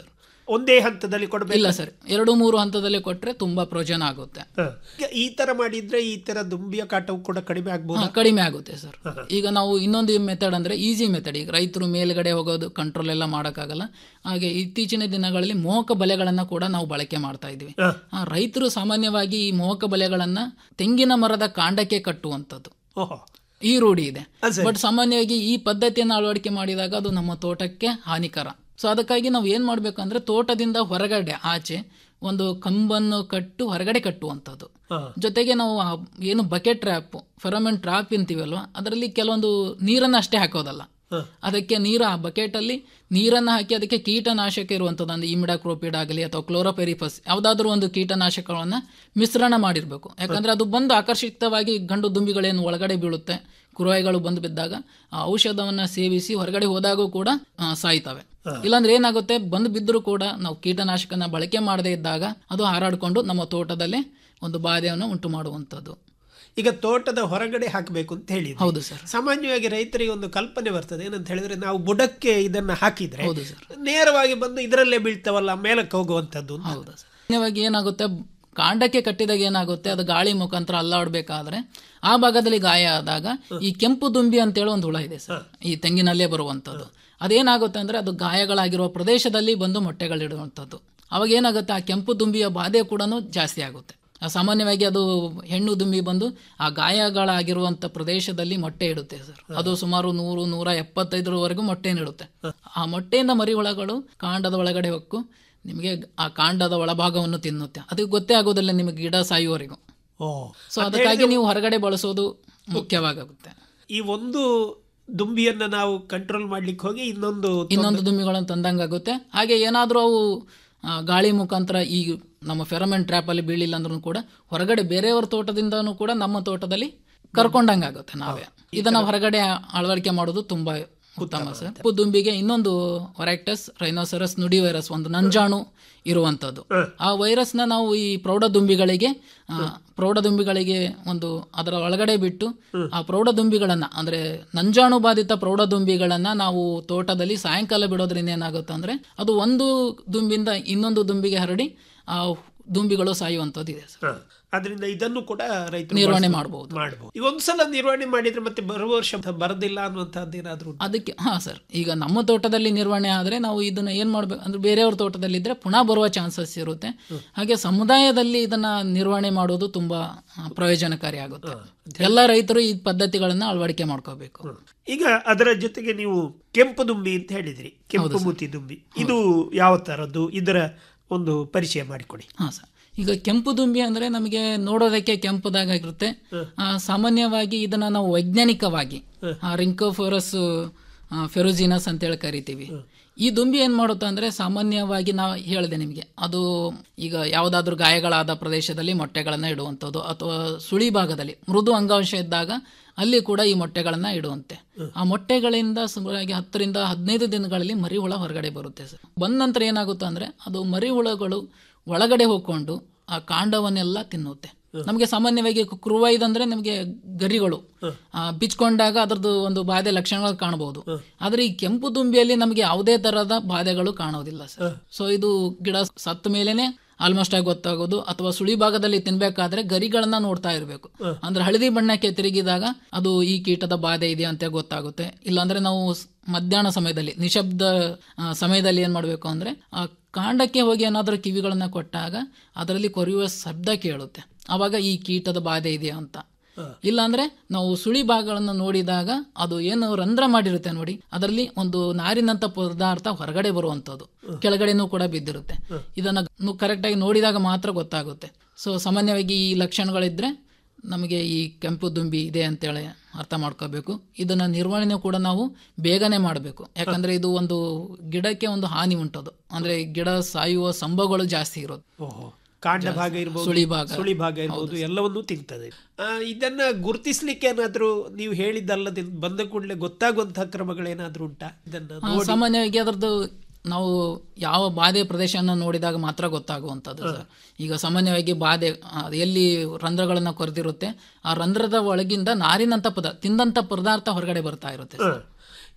ಒಂದೇ ಹಂತದಲ್ಲಿ ಕೊಡಬೇಕು ಇಲ್ಲ ಸರ್ ಎರಡು ಮೂರು ಹಂತದಲ್ಲಿ ಕೊಟ್ರೆ ತುಂಬಾ ಪ್ರಯೋಜನ ಆಗುತ್ತೆ ಈ ತರ ಮಾಡಿದ್ರೆ ಈ ತರ ದುಂಬಿಯ ಕಾಟವು ಕೂಡ ಕಡಿಮೆ ಹಾ, ಆಗ್ಬೋದು ಕಡಿಮೆ ಆಗುತ್ತೆ ಸರ್ ಈಗ ನಾವು ಇನ್ನೊಂದು ಮೆಥಡ್ ಅಂದ್ರೆ ಈಸಿ ಮೆಥಡ್ ಈಗ ರೈತರು ಮೇಲ್ಗಡೆ ಹೋಗೋದು ಕಂಟ್ರೋಲ್ ಎಲ್ಲ ಮಾಡೋಕ್ಕಾಗಲ್ಲ ಹಾಗೆ ಇತ್ತೀಚಿನ ದಿನಗಳಲ್ಲಿ ಮೋಹಕ ಬಲೆಗಳನ್ನ ಕೂಡ ನಾವು ಬಳಕೆ ಮಾಡ್ತಾ ಇದ್ವಿ ಆ, ರೈತರು ಸಾಮಾನ್ಯವಾಗಿ ಈ ಮೋಹಕ ಬಲೆಗಳನ್ನ ತೆಂಗಿನ ಮರದ ಕಾಂಡಕ್ಕೆ ಕಟ್ಟುವಂಥದ್ದು ಓಹೋ ಈ ರೂಢಿ ಇದೆ ಬಟ್ ಸಾಮಾನ್ಯವಾಗಿ ಈ ಪದ್ಧತಿಯನ್ನು ಅಳವಡಿಕೆ ಮಾಡಿದಾಗ ಅದು ನಮ್ಮ ತೋಟಕ್ಕೆ ಹಾನಿಕರ ಸೊ ಅದಕ್ಕಾಗಿ ನಾವು ಏನ್ ಮಾಡ್ಬೇಕಂದ್ರೆ ತೋಟದಿಂದ ಹೊರಗಡೆ ಆಚೆ ಒಂದು ಕಂಬನ್ನು ಕಟ್ಟು ಹೊರಗಡೆ ಕಟ್ಟುವಂಥದ್ದು ಜೊತೆಗೆ ನಾವು ಆ ಏನು ಬಕೆಟ್ ಟ್ರ್ಯಾಪ್ ಫೆರೋಮೆನ್ ಟ್ರಾಪ್ ಅಂತೀವಲ್ವಾ ಅದರಲ್ಲಿ ಕೆಲವೊಂದು ನೀರನ್ನ ಅಷ್ಟೇ ಹಾಕೋದಲ್ಲ ಅದಕ್ಕೆ ನೀರು ಆ ಬಕೆಟ್ ಅಲ್ಲಿ ನೀರನ್ನ ಹಾಕಿ ಅದಕ್ಕೆ ಕೀಟನಾಶಕ ಇರುವಂತದ್ದು ಅಂದ್ರೆ ಇಮಿಡಾಕ್ರೋಪಿಡ್ ಆಗಲಿ ಅಥವಾ ಕ್ಲೋರೋಪೆರಿಫಸ್ ಯಾವ್ದಾದ್ರು ಒಂದು ಕೀಟನಾಶಕಗಳನ್ನ ಮಿಶ್ರಣ ಮಾಡಿರ್ಬೇಕು ಯಾಕಂದ್ರೆ ಅದು ಬಂದು ಆಕರ್ಷಿತವಾಗಿ ಗಂಡು ದುಂಬಿಗಳೇನು ಒಳಗಡೆ ಬೀಳುತ್ತೆ ಕುರುವಾಯಿಗಳು ಬಂದು ಬಿದ್ದಾಗ ಆ ಔಷಧವನ್ನ ಸೇವಿಸಿ ಹೊರಗಡೆ ಹೋದಾಗೂ ಕೂಡ ಆ, ಸಾಯ್ತವೆ ಇಲ್ಲಾಂದ್ರೆ ಏನಾಗುತ್ತೆ ಬಂದು ಬಿದ್ದರೂ ಕೂಡ ನಾವು ಕೀಟನಾಶಕನ ಬಳಕೆ ಮಾಡದೇ ಇದ್ದಾಗ ಅದು ಹಾರಾಡ್ಕೊಂಡು ನಮ್ಮ ತೋಟದಲ್ಲೇ ಒಂದು ಬಾಧೆಯನ್ನು ಉಂಟು ಮಾಡುವಂಥದ್ದು ಈಗ ತೋಟದ ಹೊರಗಡೆ ಹಾಕಬೇಕು ಅಂತ ಹೇಳಿ ಹೌದು ಸರ್ ಸಾಮಾನ್ಯವಾಗಿ ರೈತರಿಗೆ ಒಂದು ಕಲ್ಪನೆ ಬರ್ತದೆ ಏನಂತ ಹೇಳಿದ್ರೆ ನಾವು ಬುಡಕ್ಕೆ ಇದನ್ನ ಹಾಕಿದ್ರೆ ಹೌದು ಸರ್ ನೇರವಾಗಿ ಬಂದು ಇದರಲ್ಲೇ ಬೀಳ್ತಾವಲ್ಲ ಮೇಲಕ್ಕೆ ಹೋಗುವಂತದ್ದು ಅಂತ. ಹೌದು ಸಾಮಾನ್ಯವಾಗಿ ಏನಾಗುತ್ತೆ ಕಾಂಡಕ್ಕೆ ಕಟ್ಟಿದಾಗ ಏನಾಗುತ್ತೆ ಅದು ಗಾಳಿ ಮುಖಾಂತರ ಅಲ್ಲಾಡ್ಬೇಕಾದ್ರೆ ಆ ಭಾಗದಲ್ಲಿ ಗಾಯ ಆದಾಗ ಈ ಕೆಂಪು ದುಂಬಿ ಅಂತೇಳಿ ಒಂದು ಹುಳ ಇದೆ ಸರ್ ಈ ತೆಂಗಿನಲ್ಲೇ ಬರುವಂತದ್ದು ಅದೇನಾಗುತ್ತೆ ಅಂದ್ರೆ ಅದು ಗಾಯಗಳಾಗಿರುವ ಪ್ರದೇಶದಲ್ಲಿ ಬಂದು ಮೊಟ್ಟೆಗಳಿಡುವಂಥದ್ದು ಅವಾಗ ಏನಾಗುತ್ತೆ ಆ ಕೆಂಪು ದುಂಬಿಯ ಬಾಧೆ ಕೂಡ ಜಾಸ್ತಿ ಆಗುತ್ತೆ ಆ ಸಾಮಾನ್ಯವಾಗಿ ಅದು ಹೆಣ್ಣು ದುಂಬಿ ಬಂದು ಆ ಗಾಯಗಳಾಗಿರುವಂತ ಪ್ರದೇಶದಲ್ಲಿ ಮೊಟ್ಟೆ ಇಡುತ್ತೆ ಸರ್ ಅದು ಸುಮಾರು ನೂರು ನೂರ ಎಪ್ಪತ್ತೈದರವರೆಗೂ ಮೊಟ್ಟೆ ಇಡುತ್ತೆ ಆ ಮೊಟ್ಟೆಯಿಂದ ಮರಿ ಹುಳಗಳು ಕಾಂಡದ ಒಳಗಡೆ ಹೊಕ್ಕು ನಿಮಗೆ ಆ ಕಾಂಡದ ಒಳಭಾಗವನ್ನು ತಿನ್ನುತ್ತೆ ಅದಕ್ಕೆ ಗೊತ್ತೇ ಆಗೋದಿಲ್ಲ ನಿಮಗೆ ಗಿಡ ಸಾಯುವವರೆಗೂ ಓ ಸೊ ಅದಕ್ಕಾಗಿ ನೀವು ಹೊರಗಡೆ ಬಳಸೋದು ಮುಖ್ಯವಾಗುತ್ತೆ ಈ ಒಂದು ದುಂಬಿಯನ್ನ ನಾವು ಕಂಟ್ರೋಲ್ ಮಾಡ್ಲಿಕ್ಕೆ ಹೋಗಿ ಇನ್ನೊಂದು ಇನ್ನೊಂದು ದುಂಬಿಗಳನ್ನು ತಂದಂಗಾಗುತ್ತೆ ಹಾಗೆ ಏನಾದರೂ ಅವು ಆ, ಗಾಳಿ ಮುಖಾಂತರ ಈ ನಮ್ಮ ಫೆರಮೆನ್ ಟ್ರ್ಯಾಪ್ ಅಲ್ಲಿ ಬೀಳಿಲ್ಲ ಅಂದ್ರೂ ಕೂಡ ಹೊರಗಡೆ ಬೇರೆಯವರ ತೋಟದಿಂದನೂ ಕೂಡ ನಮ್ಮ ತೋಟದಲ್ಲಿ ಕರ್ಕೊಂಡಂಗಾಗುತ್ತೆ ನಾವೇ ಇದನ್ನ ಹೊರಗಡೆ ಅಳವಡಿಕೆ ಮಾಡೋದು ತುಂಬಾ ಉತ್ತಮ ಸರ್ ಕಪ್ಪು ದುಂಬಿಗೆ ಇನ್ನೊಂದು ವರೈಟಸ್ ರೈನೋಸರಸ್ ನುಡಿ ವೈರಸ್ ಒಂದು ನಂಜಾಣು ಇರುವಂತದ್ದು ಆ ವೈರಸ್ ನ ನಾವು ಈ ಪ್ರೌಢ ದುಂಬಿಗಳಿಗೆ ಆ, ಪ್ರೌಢ ದುಂಬಿಗಳಿಗೆ ಒಂದು ಅದರ ಒಳಗಡೆ ಬಿಟ್ಟು ಆ ಪ್ರೌಢ ದುಂಬಿಗಳನ್ನ ಅಂದ್ರೆ ನಂಜಾಣು ಬಾಧಿತ ಪ್ರೌಢ ದುಂಬಿಗಳನ್ನ ನಾವು ತೋಟದಲ್ಲಿ ಸಾಯಂಕಾಲ ಬಿಡೋದ್ರಿಂದ ಏನಾಗುತ್ತೆ ಅಂದ್ರೆ ಅದು ಒಂದು ದುಂಬಿಂದ ಇನ್ನೊಂದು ದುಂಬಿಗೆ ಹರಡಿ ಆ ದುಂಬಿಗಳು ಸಾಯುವಂತದ್ದು ಇದೆ ಸರ್ ಅದರಿಂದ ಇದನ್ನು ಕೂಡ ರೈತರು ನಿರ್ವಹಣೆ ಬಳಸ್ಬೋದು. ಮಾಡಬಹುದು ಮಾಡ್ಬೋದು ಈಗ ಒಂದ್ಸಲ ನಿರ್ವಹಣೆ ಮಾಡಿದ್ರೆ ಮತ್ತೆ ಬರುವ ವರ್ಷ ಬರದಿಲ್ಲ ಅನ್ನುವಂತಹದ್ದು ಏನಾದ್ರು ಉಂಟಾ? ಅದಕ್ಕೆ ಹಾ ಸರ್ ಈಗ ನಮ್ಮ ತೋಟದಲ್ಲಿ ನಿರ್ವಹಣೆ ಆದ್ರೆ ನಾವು ಇದನ್ನ ಏನ್ ಮಾಡ್ಬೇಕು ಅಂದ್ರೆ ಬೇರೆಯವ್ರ ತೋಟದಲ್ಲಿ ಇದ್ರೆ ಪುನಃ ಬರುವ ಚಾನ್ಸಸ್ ಇರುತ್ತೆ ಹಾಗೆ ಸಮುದಾಯದಲ್ಲಿ ಇದನ್ನ ನಿರ್ವಹಣೆ ಮಾಡೋದು ತುಂಬಾ ಆ, ಪ್ರಯೋಜನಕಾರಿ ಆಗುತ್ತೆ ಎಲ್ಲ ರೈತರು ಈ ಪದ್ಧತಿಗಳನ್ನ ಅಳವಡಿಕೆ ಮಾಡ್ಕೋಬೇಕು ಈಗ ಅದರ ಜೊತೆಗೆ ನೀವು ಕೆಂಪು ದುಂಬಿ ಅಂತ ಹೇಳಿದ್ರಿ ಕೆಂಪು ಮೂತಿ ದುಂಬಿ ಇದು ಯಾವ ತರದ್ದು ಇದರ ಒಂದು ಪರಿಚಯ ಮಾಡಿಕೊಡಿ ಹಾ ಸರ್ ಈಗ ಕೆಂಪು ದುಂಬಿ ಅಂದ್ರೆ ನಮಗೆ ನೋಡೋದಕ್ಕೆ ಕೆಂಪುದಾಗಿರುತ್ತೆ ಆ, ಸಾಮಾನ್ಯವಾಗಿ ಇದನ್ನ ನಾವು ವೈಜ್ಞಾನಿಕವಾಗಿ ರಿಂಕೋಫೋರಸ್ ಫೆರೋಜಿನಸ್ ಅಂತೇಳಿ ಕರಿತೀವಿ ಈ ದುಂಬಿ ಏನ್ ಮಾಡುತ್ತೆ ಅಂದ್ರೆ ಸಾಮಾನ್ಯವಾಗಿ ನಾವು ಹೇಳಿದೆ ನಿಮಗೆ ಅದು ಈಗ ಯಾವುದಾದ್ರೂ ಗಾಯಗಳಾದ ಪ್ರದೇಶದಲ್ಲಿ ಮೊಟ್ಟೆಗಳನ್ನ ಇಡುವಂಥದ್ದು ಅಥವಾ ಸುಳಿ ಭಾಗದಲ್ಲಿ ಮೃದು ಅಂಗಾಂಶ ಇದ್ದಾಗ ಅಲ್ಲಿ ಕೂಡ ಈ ಮೊಟ್ಟೆಗಳನ್ನ ಇಡುವಂತೆ ಆ ಮೊಟ್ಟೆಗಳಿಂದ ಸುಮಾರಾಗಿ ಹತ್ತರಿಂದ ಹದಿನೈದು ದಿನಗಳಲ್ಲಿ ಮರಿ ಹುಳ ಹೊರಗಡೆ ಬರುತ್ತೆ ಸರ್ ಬಂದ ನಂತರ ಏನಾಗುತ್ತೆ ಅಂದ್ರೆ ಅದು ಮರಿ ಹುಳಗಳು ಒಳಗಡೆ ಹೋಗ್ಕೊಂಡು ಆ ಕಾಂಡವನ್ನೆಲ್ಲ ತಿನ್ನುತ್ತೆ ನಮಗೆ ಸಾಮಾನ್ಯವಾಗಿ ಕ್ರುವೈದ್ ಅಂದ್ರೆ ನಮಗೆ ಗರಿಗಳು ಆ, ಬಿಚ್ಕೊಂಡಾಗ ಅದರದ್ದು ಒಂದು ಬಾಧೆ ಲಕ್ಷಣಗಳು ಕಾಣಬಹುದು ಆದ್ರೆ ಈ ಕೆಂಪು ದುಂಬಿಯಲ್ಲಿ ನಮಗೆ ಯಾವುದೇ ತರಹದ ಬಾಧೆಗಳು ಕಾಣೋದಿಲ್ಲ ಸರ್ ಸೊ ಇದು ಗಿಡ ಸತ್ತ ಮೇಲೆನೆ ಆಲ್ಮೋಸ್ಟ್ ಆಗಿ ಗೊತ್ತಾಗೋದು ಅಥವಾ ಸುಳಿ ಭಾಗದಲ್ಲಿ ತಿನ್ಬೇಕಾದ್ರೆ ಗರಿಗಳನ್ನ ನೋಡ್ತಾ ಇರಬೇಕು ಅಂದ್ರೆ ಹಳದಿ ಬಣ್ಣಕ್ಕೆ ತಿರುಗಿದಾಗ ಅದು ಈ ಕೀಟದ ಬಾಧೆ ಇದೆ ಅಂತ ಗೊತ್ತಾಗುತ್ತೆ ಇಲ್ಲಾಂದ್ರೆ ನಾವು ಸ್- ಮಧ್ಯಾಹ್ನ ಸಮಯದಲ್ಲಿ ನಿಶಬ್ದ ಆ, ಸಮಯದಲ್ಲಿ ಏನ್ ಮಾಡ್ಬೇಕು ಅಂದ್ರೆ ಆ ಕಾಂಡಕ್ಕೆ ಹೋಗಿ ಏನಾದ್ರೂ ಕಿವಿಗಳನ್ನ ಕೊಟ್ಟಾಗ ಅದರಲ್ಲಿ ಕೊರೆಯುವ ಶಬ್ದ ಕೇಳುತ್ತೆ ಅವಾಗ ಈ ಕೀಟದ ಬಾಧೆ ಇದೆಯಾ ಅಂತ ಇಲ್ಲಾಂದ್ರೆ ನಾವು ಸುಳಿ ಭಾಗಗಳನ್ನು ನೋಡಿದಾಗ ಅದು ಏನು ರಂಧ್ರ ಮಾಡಿರುತ್ತೆ ನೋಡಿ ಅದರಲ್ಲಿ ಒಂದು ನಾರಿನಂತ ಪದಾರ್ಥ ಹೊರಗಡೆ ಬರುವಂತದ್ದು ಕೆಳಗಡೆನೂ ಕೂಡ ಬಿದ್ದಿರುತ್ತೆ ಇದನ್ನ ಕರೆಕ್ಟ್ ಆಗಿ ನೋಡಿದಾಗ ಮಾತ್ರ ಗೊತ್ತಾಗುತ್ತೆ ಸೊ ಸಾಮಾನ್ಯವಾಗಿ ಈ ಲಕ್ಷಣಗಳಿದ್ರೆ ನಮಗೆ ಈ ಕೆಂಪು ದುಂಬಿ ಇದೆ ಅಂತೇಳಿ ಅರ್ಥ ಮಾಡ್ಕೋಬೇಕು ಇದನ್ನ ನಿರ್ವಹಣೆ ಕೂಡ ನಾವು ಬೇಗನೆ ಮಾಡಬೇಕು ಯಾಕಂದ್ರೆ ಇದು ಒಂದು ಗಿಡಕ್ಕೆ ಒಂದು ಹಾನಿ ಉಂಟದು ಅಂದ್ರೆ ಗಿಡ ಸಾಯುವ ಸಂಭವಗಳು ಜಾಸ್ತಿ ಇರೋದು ಓಹೋ ಕಾಂಡ ಭಾಗ ಇರ್ಬೋದು ಸುಳಿ ಭಾಗ. ಸುಳಿ ಭಾಗ ಇರ್ಬೋದು ಎಲ್ಲವನ್ನೂ ತಿಂತದೆ ಆ, ಇದನ್ನ ಗುರುತಿಸ್ಲಿಕ್ಕೆ ಏನಾದ್ರೂ ನೀವು ಹೇಳಿದ್ದಲ್ಲದೆ ಬಂದ ಕೂಡಲೇ ಗೊತ್ತಾಗುವಂತಹ ಕ್ರಮಗಳೇನಾದ್ರೂ ಉಂಟಾ ಇದನ್ನ ಆ, ನೋಡಿ ಸಾಮಾನ್ಯವಾಗಿ ಅದರದ್ದು ನಾವು ಯಾವ ಬಾಧೆ ಪ್ರದೇಶವನ್ನು ನೋಡಿದಾಗ ಮಾತ್ರ ಗೊತ್ತಾಗುವಂಥದ್ದು ಸರ್ ಈಗ ಸಾಮಾನ್ಯವಾಗಿ ಬಾಧೆ ಆ, ಎಲ್ಲಿ ರಂಧ್ರಗಳನ್ನ ಕೊರೆದಿರುತ್ತೆ ಆ ರಂಧ್ರದ ಒಳಗಿಂದ ನಾರಿನಂತ ಪದ ತಿಂದಂತ ಪದಾರ್ಥ ಹೊರಗಡೆ ಬರ್ತಾ ಇರುತ್ತೆ ಸರ್.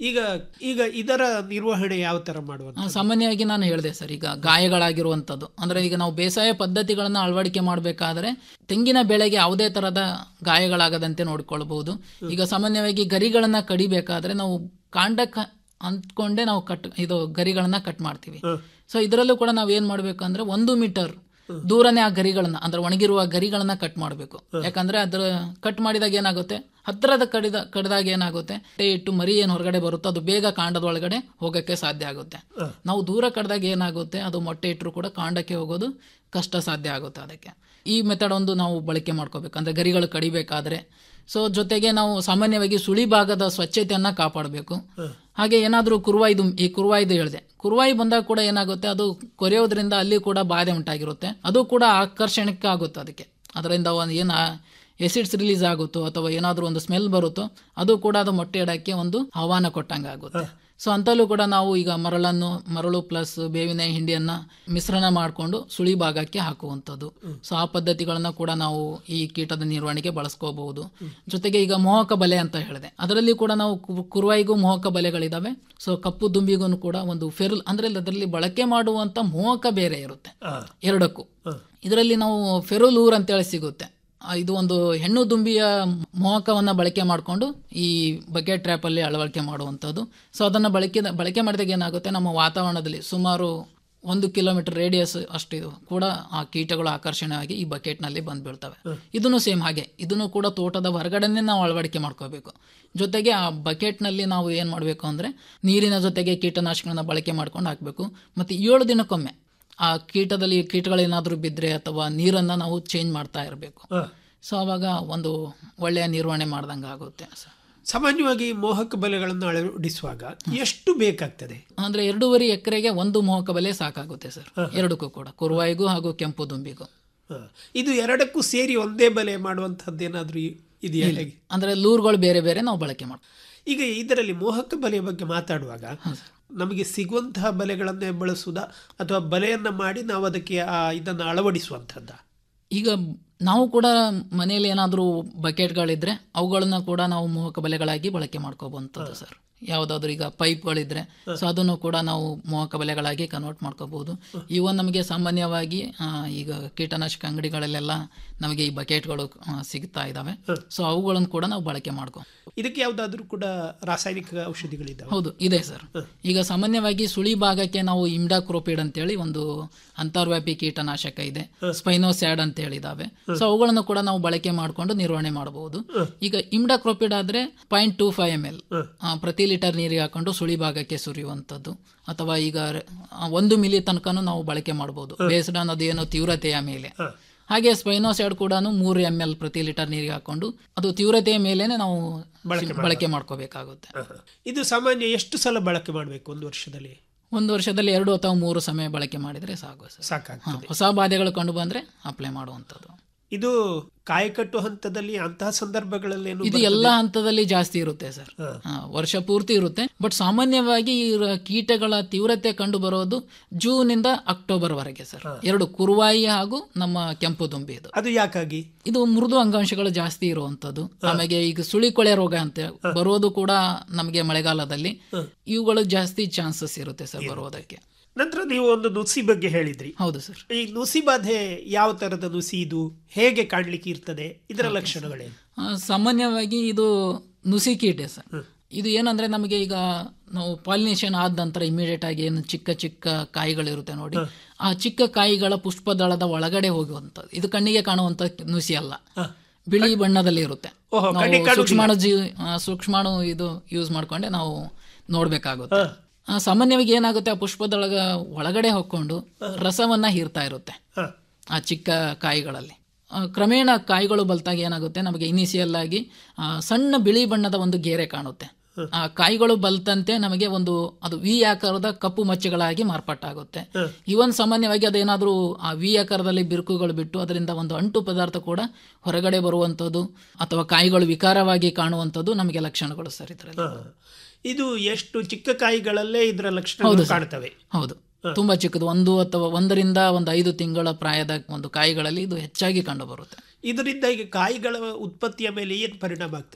ಈಗ ಈಗ ಇದರ ನಿರ್ವಹಣೆ ಯಾವ ತರ ಮಾಡುವಂತ ಆ, ಸಾಮಾನ್ಯವಾಗಿ ನಾನು ಹೇಳಿದೆ ಸರ್ ಈಗ ಗಾಯಗಳಾಗಿರುವಂಥದ್ದು ಅಂದ್ರೆ ಈಗ ನಾವು ಬೇಸಾಯ ಪದ್ಧತಿಗಳನ್ನು ಅಳವಡಿಕೆ ಮಾಡಬೇಕಾದ್ರೆ ತೆಂಗಿನ ಬೆಳೆಗೆ ಯಾವುದೇ ತರಹದ ಗಾಯಗಳಾಗದಂತೆ ನೋಡಿಕೊಳ್ಬಹುದು ಈಗ ಸಾಮಾನ್ಯವಾಗಿ ಗರಿಗಳನ್ನ ಕಡಿಬೇಕಾದ್ರೆ ನಾವು ಕಾಂಡಕ್ಕೆ ಅಂದ್ಕೊಂಡೇ ನಾವು ಕಟ್ ಇದು ಗರಿಗಳನ್ನ ಕಟ್ ಮಾಡ್ತೀವಿ ಸೊ ಇದರಲ್ಲೂ ಕೂಡ ನಾವು ಏನ್ ಮಾಡ್ಬೇಕು ಅಂದ್ರೆ ಒಂದು ಮೀಟರ್ ದೂರನೇ ಆ ಗರಿಗಳನ್ನ ಅಂದ್ರೆ ಒಣಗಿರುವ ಗರಿಗಳನ್ನ ಕಟ್ ಮಾಡಬೇಕು ಯಾಕಂದ್ರೆ ಅದ್ರ ಕಟ್ ಮಾಡಿದಾಗ ಏನಾಗುತ್ತೆ ಹತ್ತಿರದ ಕಡಿದ ಕಡಿದಾಗ ಏನಾಗುತ್ತೆ ಹೊಟ್ಟೆ ಇಟ್ಟು ಮರಿ ಏನು ಹೊರಗಡೆ ಬರುತ್ತೋ ಅದು ಬೇಗ ಕಾಂಡದ ಒಳಗಡೆ ಹೋಗಕ್ಕೆ ಸಾಧ್ಯ ಆಗುತ್ತೆ ನಾವು ದೂರ ಕಡ್ದಾಗ ಏನಾಗುತ್ತೆ ಅದು ಮೊಟ್ಟೆ ಇಟ್ಟರು ಕೂಡ ಕಾಂಡಕ್ಕೆ ಹೋಗೋದು ಕಷ್ಟ ಸಾಧ್ಯ ಆಗುತ್ತೆ ಅದಕ್ಕೆ ಈ ಮೆಥಡ್ ಒಂದು ನಾವು ಬಳಕೆ ಮಾಡ್ಕೋಬೇಕು ಅಂದ್ರೆ ಗರಿಗಳು ಕಡಿಬೇಕಾದ್ರೆ ಸೊ ಜೊತೆಗೆ ನಾವು ಸಾಮಾನ್ಯವಾಗಿ ಸುಳಿ ಭಾಗದ ಸ್ವಚ್ಛತೆಯನ್ನ ಕಾಪಾಡಬೇಕು ಹಾಗೆ ಏನಾದರೂ ಕುರುವಾಯ್ದು ಈ ಕುರುವಾಯ್ದು ಹೇಳಿದೆ ಕುರುವಾಯಿ ಬಂದಾಗ ಕೂಡ ಏನಾಗುತ್ತೆ ಅದು ಕೊರೆಯೋದ್ರಿಂದ ಅಲ್ಲಿ ಕೂಡ ಬಾಧೆ ಉಂಟಾಗಿರುತ್ತೆ ಅದು ಕೂಡ ಆಕರ್ಷಣಕ್ಕೆ ಆಗುತ್ತೆ ಅದಕ್ಕೆ ಅದರಿಂದ ಒಂದು ಏನು ಎಸಿಡ್ಸ್ ರಿಲೀಸ್ ಆಗುತ್ತೋ ಅಥವಾ ಏನಾದರೂ ಒಂದು ಸ್ಮೆಲ್ ಬರುತ್ತೋ ಅದು ಕೂಡ ಅದು ಮೊಟ್ಟೆ ಇಡಕ್ಕೆ ಒಂದು ಆಹ್ವಾನ ಕೊಟ್ಟಂಗೆ ಆಗುತ್ತೆ ಸೊ ಅಂತಲ್ಲೂ ಕೂಡ ನಾವು ಈಗ ಮರಳನ್ನು ಮರಳು ಪ್ಲಸ್ ಬೇವಿನ ಹಿಂಡಿಯನ್ನ ಮಿಶ್ರಣ ಮಾಡಿಕೊಂಡು ಸುಳಿ ಭಾಗಕ್ಕೆ ಹಾಕುವಂಥದ್ದು ಸೊ ಆ ಪದ್ಧತಿಗಳನ್ನ ಕೂಡ ನಾವು ಈ ಕೀಟದ ನಿರ್ವಹಣೆಗೆ ಬಳಸ್ಕೋಬಹುದು ಜೊತೆಗೆ ಈಗ ಮೋಹಕ ಬಲೆ ಅಂತ ಹೇಳಿದೆ ಅದರಲ್ಲಿ ಕೂಡ ನಾವು ಕು- ಕುರುವಾಯಿಗೂ ಮೋಹಕ ಬಲೆಗಳಿದಾವೆ ಸೊ ಕಪ್ಪು ದುಂಬಿಗೂ ಕೂಡ ಒಂದು ಫೆರಲ್ ಅಂದ್ರೆ ಅದರಲ್ಲಿ ಬಳಕೆ ಮಾಡುವಂತ ಮೋಹಕ ಬೇರೆ ಇರುತ್ತೆ ಎರಡಕ್ಕೂ ಇದರಲ್ಲಿ ನಾವು ಫೆರುಲೂರ್ ಅಂತೇಳಿ ಸಿಗುತ್ತೆ ಆ, ಇದು ಒಂದು ಹೆಣ್ಣು ದುಂಬಿಯ ಮೋಹಕವನ್ನ ಬಳಕೆ ಮಾಡಿಕೊಂಡು ಈ ಬಕೆಟ್ ಟ್ರ್ಯಾಪ್ ಅಲ್ಲಿ ಅಳವಡಿಕೆ ಮಾಡುವಂಥದ್ದು ಸೊ ಅದನ್ನ ಬಳಕೆ ಬಳಕೆ ಮಾಡಿದಾಗ ಏನಾಗುತ್ತೆ ನಮ್ಮ ವಾತಾವರಣದಲ್ಲಿ ಸುಮಾರು ಒಂದು ಕಿಲೋಮೀಟರ್ ರೇಡಿಯಸ್ ಅಷ್ಟು ಇದು ಕೂಡ ಆ ಕೀಟಗಳು ಆಕರ್ಷಣೆಯಾಗಿ ಈ ಬಕೆಟ್ನಲ್ಲಿ ಬಂದು ಬೀಳ್ತವೆ ಇದನ್ನು ಸೇಮ್ ಹಾಗೆ ಇದನ್ನು ಕೂಡ ತೋಟದ ಹೊರಗಡೆನೆ ನಾವು ಅಳವಡಿಕೆ ಮಾಡ್ಕೋಬೇಕು ಜೊತೆಗೆ ಆ ಬಕೆಟ್ನಲ್ಲಿ ನಾವು ಏನು ಮಾಡಬೇಕು ಅಂದರೆ ನೀರಿನ ಜೊತೆಗೆ ಕೀಟನಾಶಕಗಳನ್ನ ಬಳಕೆ ಮಾಡ್ಕೊಂಡು ಹಾಕಬೇಕು ಮತ್ತು ಏಳು ದಿನಕ್ಕೊಮ್ಮೆ ಆ ಕೀಟದಲ್ಲಿ ಕೀಟಗಳೇನಾದರೂ ಬಿದ್ದರೆ ಅಥವಾ ನೀರನ್ನು ನಾವು ಚೇಂಜ್ ಮಾಡ್ತಾ ಇರಬೇಕು ಸೊ ಅವಾಗ ಒಂದು ಒಳ್ಳೆಯ ನಿರ್ವಹಣೆ ಮಾಡ್ದಂಗೆ ಆಗುತ್ತೆ ಸರ್ ಸಾಮಾನ್ಯವಾಗಿ ಮೋಹಕ ಬಲೆಗಳನ್ನು ಅಳವಡಿಸುವಾಗ ಎಷ್ಟು ಬೇಕಾಗ್ತದೆ ಅಂದ್ರೆ ಎರಡೂವರೆ ಎಕರೆಗೆ ಒಂದು ಮೋಹಕ ಬೆಲೆ ಸಾಕಾಗುತ್ತೆ ಸರ್ ಎರಡಕ್ಕೂ ಕೂಡ ಕುರುವಾಯಿಗೂ ಹಾಗೂ ಕೆಂಪು ದುಂಬಿಗೂ ಹ. ಇದು ಎರಡಕ್ಕೂ ಸೇರಿ ಒಂದೇ ಬಲೆ ಮಾಡುವಂತಹದ್ದು ಏನಾದ್ರೂ ಇ- ಇದೆಯಾ ಇಲ್ಲ. ಹೇಗೆ ಅಂದ್ರೆ ಲೂರ್ಗಳು ಬೇರೆ ಬೇರೆ ನಾವು ಬಳಕೆ ಮಾಡ್ತೀವಿ ಈಗ ಇದರಲ್ಲಿ ಮೋಹಕ ಬಲೆಯ ಬಗ್ಗೆ ಮಾತಾಡುವಾಗ ನಮಗೆ ಸಿಗುವಂತಹ ಬಲೆಗಳನ್ನೇ ಬಳಸುವುದಾ ಅಥವಾ ಬಲೆಯನ್ನ ಮಾಡಿ ನಾವು ಅದಕ್ಕೆ ಆ ಇದನ್ನು ಅಳವಡಿಸುವಂಥದ್ದ ಈಗ ನಾವು ಕೂಡ ಮನೆಯಲ್ಲಿ ಏನಾದರೂ ಬಕೆಟ್ಗಳಿದ್ರೆ ಅವುಗಳನ್ನ ಕೂಡ ನಾವು ಮೋಹಕ ಬಲೆಗಳಾಗಿ ಬಳಕೆ ಮಾಡ್ಕೋಬಹುದಂಥದ್ದು ಸರ್ ಯಾವುದಾದ್ರೂ ಈಗ ಪೈಪ್ಗಳಿದ್ರೆ ಸೊ ಅದನ್ನು ಕೂಡ ನಾವು ಮೋಹಕ ಬಲೆಗಳಾಗಿ ಕನ್ವರ್ಟ್ ಮಾಡ್ಕೋಬಹುದು ಇವನ್ ನಮಗೆ ಸಾಮಾನ್ಯವಾಗಿ ಆ, ಈಗ ಕೀಟನಾಶಕ ಅಂಗಡಿಗಳಲ್ಲೆಲ್ಲ ನಮಗೆ ಈ ಬಕೆಟ್ಗಳು ಆ, ಸಿಗ್ತಾ ಇದಾವೆ ಸೊ ಅವುಗಳನ್ನು ಕೂಡ ನಾವು ಬಳಕೆ ಮಾಡ್ಕೋ ಇದಕ್ಕೆ ಯಾವುದಾದ್ರೂ ಕೂಡ ರಾಸಾಯನಿಕ ಔಷಧಿಗಳಿದ್ದಾವೆ ಹೌದು ಇದೆ ಸರ್ ಈಗ ಸಾಮಾನ್ಯವಾಗಿ ಸುಳಿ ಭಾಗಕ್ಕೆ ನಾವು ಇಮ್ಡಾಕ್ರೋಪಿಡ್ ಅಂತೇಳಿ ಒಂದು ಅಂತರ್ವ್ಯಾಪಿ ಕೀಟನಾಶಕ ಇದೆ ಸ್ಪೈನೋಸ್ಯಾಡ್ ಅಂತ ಹೇಳಿದಾವೆ ಸೊ ಅವುಗಳನ್ನು ಕೂಡ ನಾವು ಬಳಕೆ ಮಾಡಿಕೊಂಡು ನಿರ್ವಹಣೆ ಮಾಡಬಹುದು ಈಗ ಇಮ್ಡಾಕ್ರೋಪಿಡ್ ಆದ್ರೆ point two five M L ಪ್ರತಿ ಲೀಟರ್ ನೀರಿಗೆ ಹಾಕೊಂಡು ಸುಳಿ ಭಾಗಕ್ಕೆ ಸುರಿಯುವಂಥದ್ದು ಅಥವಾ ಈಗ ಆ, ಒಂದು ಮಿಲಿ ತನಕನೂ ನಾವು ಬಳಕೆ ಮಾಡಬಹುದು ಬೇಸ್ಡ್ ಆನ್ ಅದೇನೋ ತೀವ್ರತೆಯ ಮೇಲೆ ಹಾಗೆ ಸ್ಪೈನೋಸೈಡ್ ಕೂಡ ಮೂರು ಎಮ್ ಎಲ್ ಪ್ರತಿ ಲೀಟರ್ ನೀರಿಗೆ ಹಾಕೊಂಡು ಅದು ತೀವ್ರತೆಯ ಮೇಲೇನೆ ನಾವು ಬಳಕೆ ಮಾಡ್ಕೋಬೇಕಾಗುತ್ತೆ ಇದು ಸಾಮಾನ್ಯ ಎಷ್ಟು ಸಲ ಬಳಕೆ ಮಾಡಬೇಕು ಒಂದು ವರ್ಷದಲ್ಲಿ ಒಂದು ವರ್ಷದಲ್ಲಿ ಎರಡು ಅಥವಾ ಮೂರು ಸಮಯ ಬಳಕೆ ಮಾಡಿದ್ರೆ ಸಾಕು ಸರ್ ಸಾಕಾಗ್ತದೆ ಹೊಸ ಬಾಧೆಗಳು ಕಂಡು ಬಂದ್ರೆ ಅಪ್ಲೈ ಮಾಡುವಂಥದ್ದು ಇದು ಕಾಯಕಟ್ಟು ಹಂತದಲ್ಲಿ ಅಂತಹ ಸಂದರ್ಭಗಳಲ್ಲಿ ಏನು ಇದು ಎಲ್ಲ ಹಂತದಲ್ಲಿ ಜಾಸ್ತಿ ಇರುತ್ತೆ ಸರ್ ಹಾ, ವರ್ಷ ಪೂರ್ತಿ ಇರುತ್ತೆ ಬಟ್ ಸಾಮಾನ್ಯವಾಗಿ ಈ ರ- ಕೀಟಗಳ ತೀವ್ರತೆ ಕಂಡು ಬರೋದು ಜೂನ್ ಇಂದ ಅಕ್ಟೋಬರ್ ವರೆಗೆ ಸರ್ ಎರಡು ಕುರುವಾಯಿ ಹಾಗೂ ನಮ್ಮ ಕೆಂಪು ದುಂಬಿ ಇದು ಅದು ಯಾಕಾಗಿ ಇದು ಮೃದು ಅಂಗಾಂಶಗಳು ಜಾಸ್ತಿ ಇರುವಂತದ್ದು ಆಮೇಲೆ ಈಗ ಸುಳಿಕೊಳೆ ರೋಗ ಅಂತ ಬರೋದು ಕೂಡ ನಮಗೆ ಮಳೆಗಾಲದಲ್ಲಿ ಇವುಗಳು ಜಾಸ್ತಿ ಚಾನ್ಸಸ್ ಇರುತ್ತೆ ಸರ್ ಬರೋದಕ್ಕೆ ನಂತರ ನೀವು ಒಂದು ನುಸಿ ಬಗ್ಗೆ ಹೇಳಿದ್ರಿ ಹೌದು ಸರ್ ಈ ನುಸಿ ಬಾಧೆ ಯಾವ ತರದ ನುಸಿ ಇದು ಹೇಗೆ ಕಾಣ್ಲಿಕ್ಕೆ ಇರ್ತದೆ ಇದರ ಲಕ್ಷಣಗಳೇನು ಆ, ಸಾಮಾನ್ಯವಾಗಿ ಇದು ನುಸಿ ಕೀಟೆ ಸರ್ ಇದು ಏನಂದ್ರೆ ನಮಗೆ ಈಗ ನಾವು ಪಾಲಿನೇಷನ್ ಆದ ನಂತರ ಇಮಿಡಿಯೇಟ್ ಆಗಿ ಏನು ಚಿಕ್ಕ ಚಿಕ್ಕ ಕಾಯಿಗಳಿರುತ್ತೆ ನೋಡಿ ಆ ಚಿಕ್ಕ ಕಾಯಿಗಳ ಪುಷ್ಪದಳದ ಒಳಗಡೆ ಹೋಗುವಂಥದ್ದು ಇದು ಕಣ್ಣಿಗೆ ಕಾಣುವಂತ ನುಸಿ ಅಲ್ಲ ಬಿಳಿ ಬಣ್ಣದಲ್ಲಿ ಇರುತ್ತೆ ಓಹೋ, ನಾವು ಕಣ್ಣಿಗೆ ಕಾಣುವುದಿಲ್ಲ. ಸೂಕ್ಷ್ಮಾಣು ಜೀವಿ ಆ, ಸೂಕ್ಷ್ಮಾಣು ಇದು ಯೂಸ್ ಮಾಡ್ಕೊಂಡೆ ನಾವು ನೋಡ್ಬೇಕಾಗುತ್ತೆ ಆ, ಸಾಮಾನ್ಯವಾಗಿ ಏನಾಗುತ್ತೆ ಆ ಪುಷ್ಪದೊಳಗ ಒಳಗಡೆ ಹೊಕ್ಕೊಂಡು ರಸವನ್ನ ಹೀರ್ತಾ ಇರುತ್ತೆ ಆ ಚಿಕ್ಕ ಕಾಯಿಗಳಲ್ಲಿ ಆ, ಕ್ರಮೇಣ ಕಾಯಿಗಳು ಬಲ್ತಾಗ ಏನಾಗುತ್ತೆ ನಮಗೆ ಇನಿಷಿಯಲ್ ಆಗಿ ಆ, ಸಣ್ಣ ಬಿಳಿ ಬಣ್ಣದ ಒಂದು ಗೆರೆ ಕಾಣುತ್ತೆ ಆ ಕಾಯಿಗಳು ಬಲ್ತಂತೆ ನಮಗೆ ಒಂದು ಅದು ವಿ ಆಕಾರದ ಕಪ್ಪು ಮಚ್ಚೆಗಳಾಗಿ ಮಾರ್ಪಾಟಾಗುತ್ತೆ ಇವನ್ ಸಾಮಾನ್ಯವಾಗಿ ಅದೇನಾದ್ರೂ ಆ ವಿ ಆಕಾರದಲ್ಲಿ ಬಿರುಕುಗಳು ಬಿಟ್ಟು ಅದರಿಂದ ಒಂದು ಅಂಟು ಪದಾರ್ಥ ಕೂಡ ಹೊರಗಡೆ ಬರುವಂಥದ್ದು ಅಥವಾ ಕಾಯಿಗಳು ವಿಕಾರವಾಗಿ ಕಾಣುವಂಥದ್ದು ನಮಗೆ ಲಕ್ಷಣಗಳು ಸರ್ ಇದರಲ್ಲಿ ಇದು ಎಷ್ಟು ಚಿಕ್ಕ ಕಾಯಿಗಳಲ್ಲೇ ಇದರ ಹೌದು ಲಕ್ಷಣಗಳು ಸರ್. ಕಾಣ್ತವೆ ಹೌದು ತುಂಬಾ ಚಿಕ್ಕದು ಒಂದು ಅಥವಾ ಒಂದರಿಂದ ಒಂದು ಐದು ತಿಂಗಳ ಪ್ರಾಯದ ಒಂದು ಕಾಯಿಗಳಲ್ಲಿ ಇದು ಹೆಚ್ಚಾಗಿ ಕಂಡು ಬರುತ್ತೆ ಇದರಿಂದ ಈಗ ಕಾಯಿಗಳ ಉತ್ಪತ್ತಿಯ ಮೇಲೆ ಏನು ಪರಿಣಾಮ ಆಗ್ತದೆ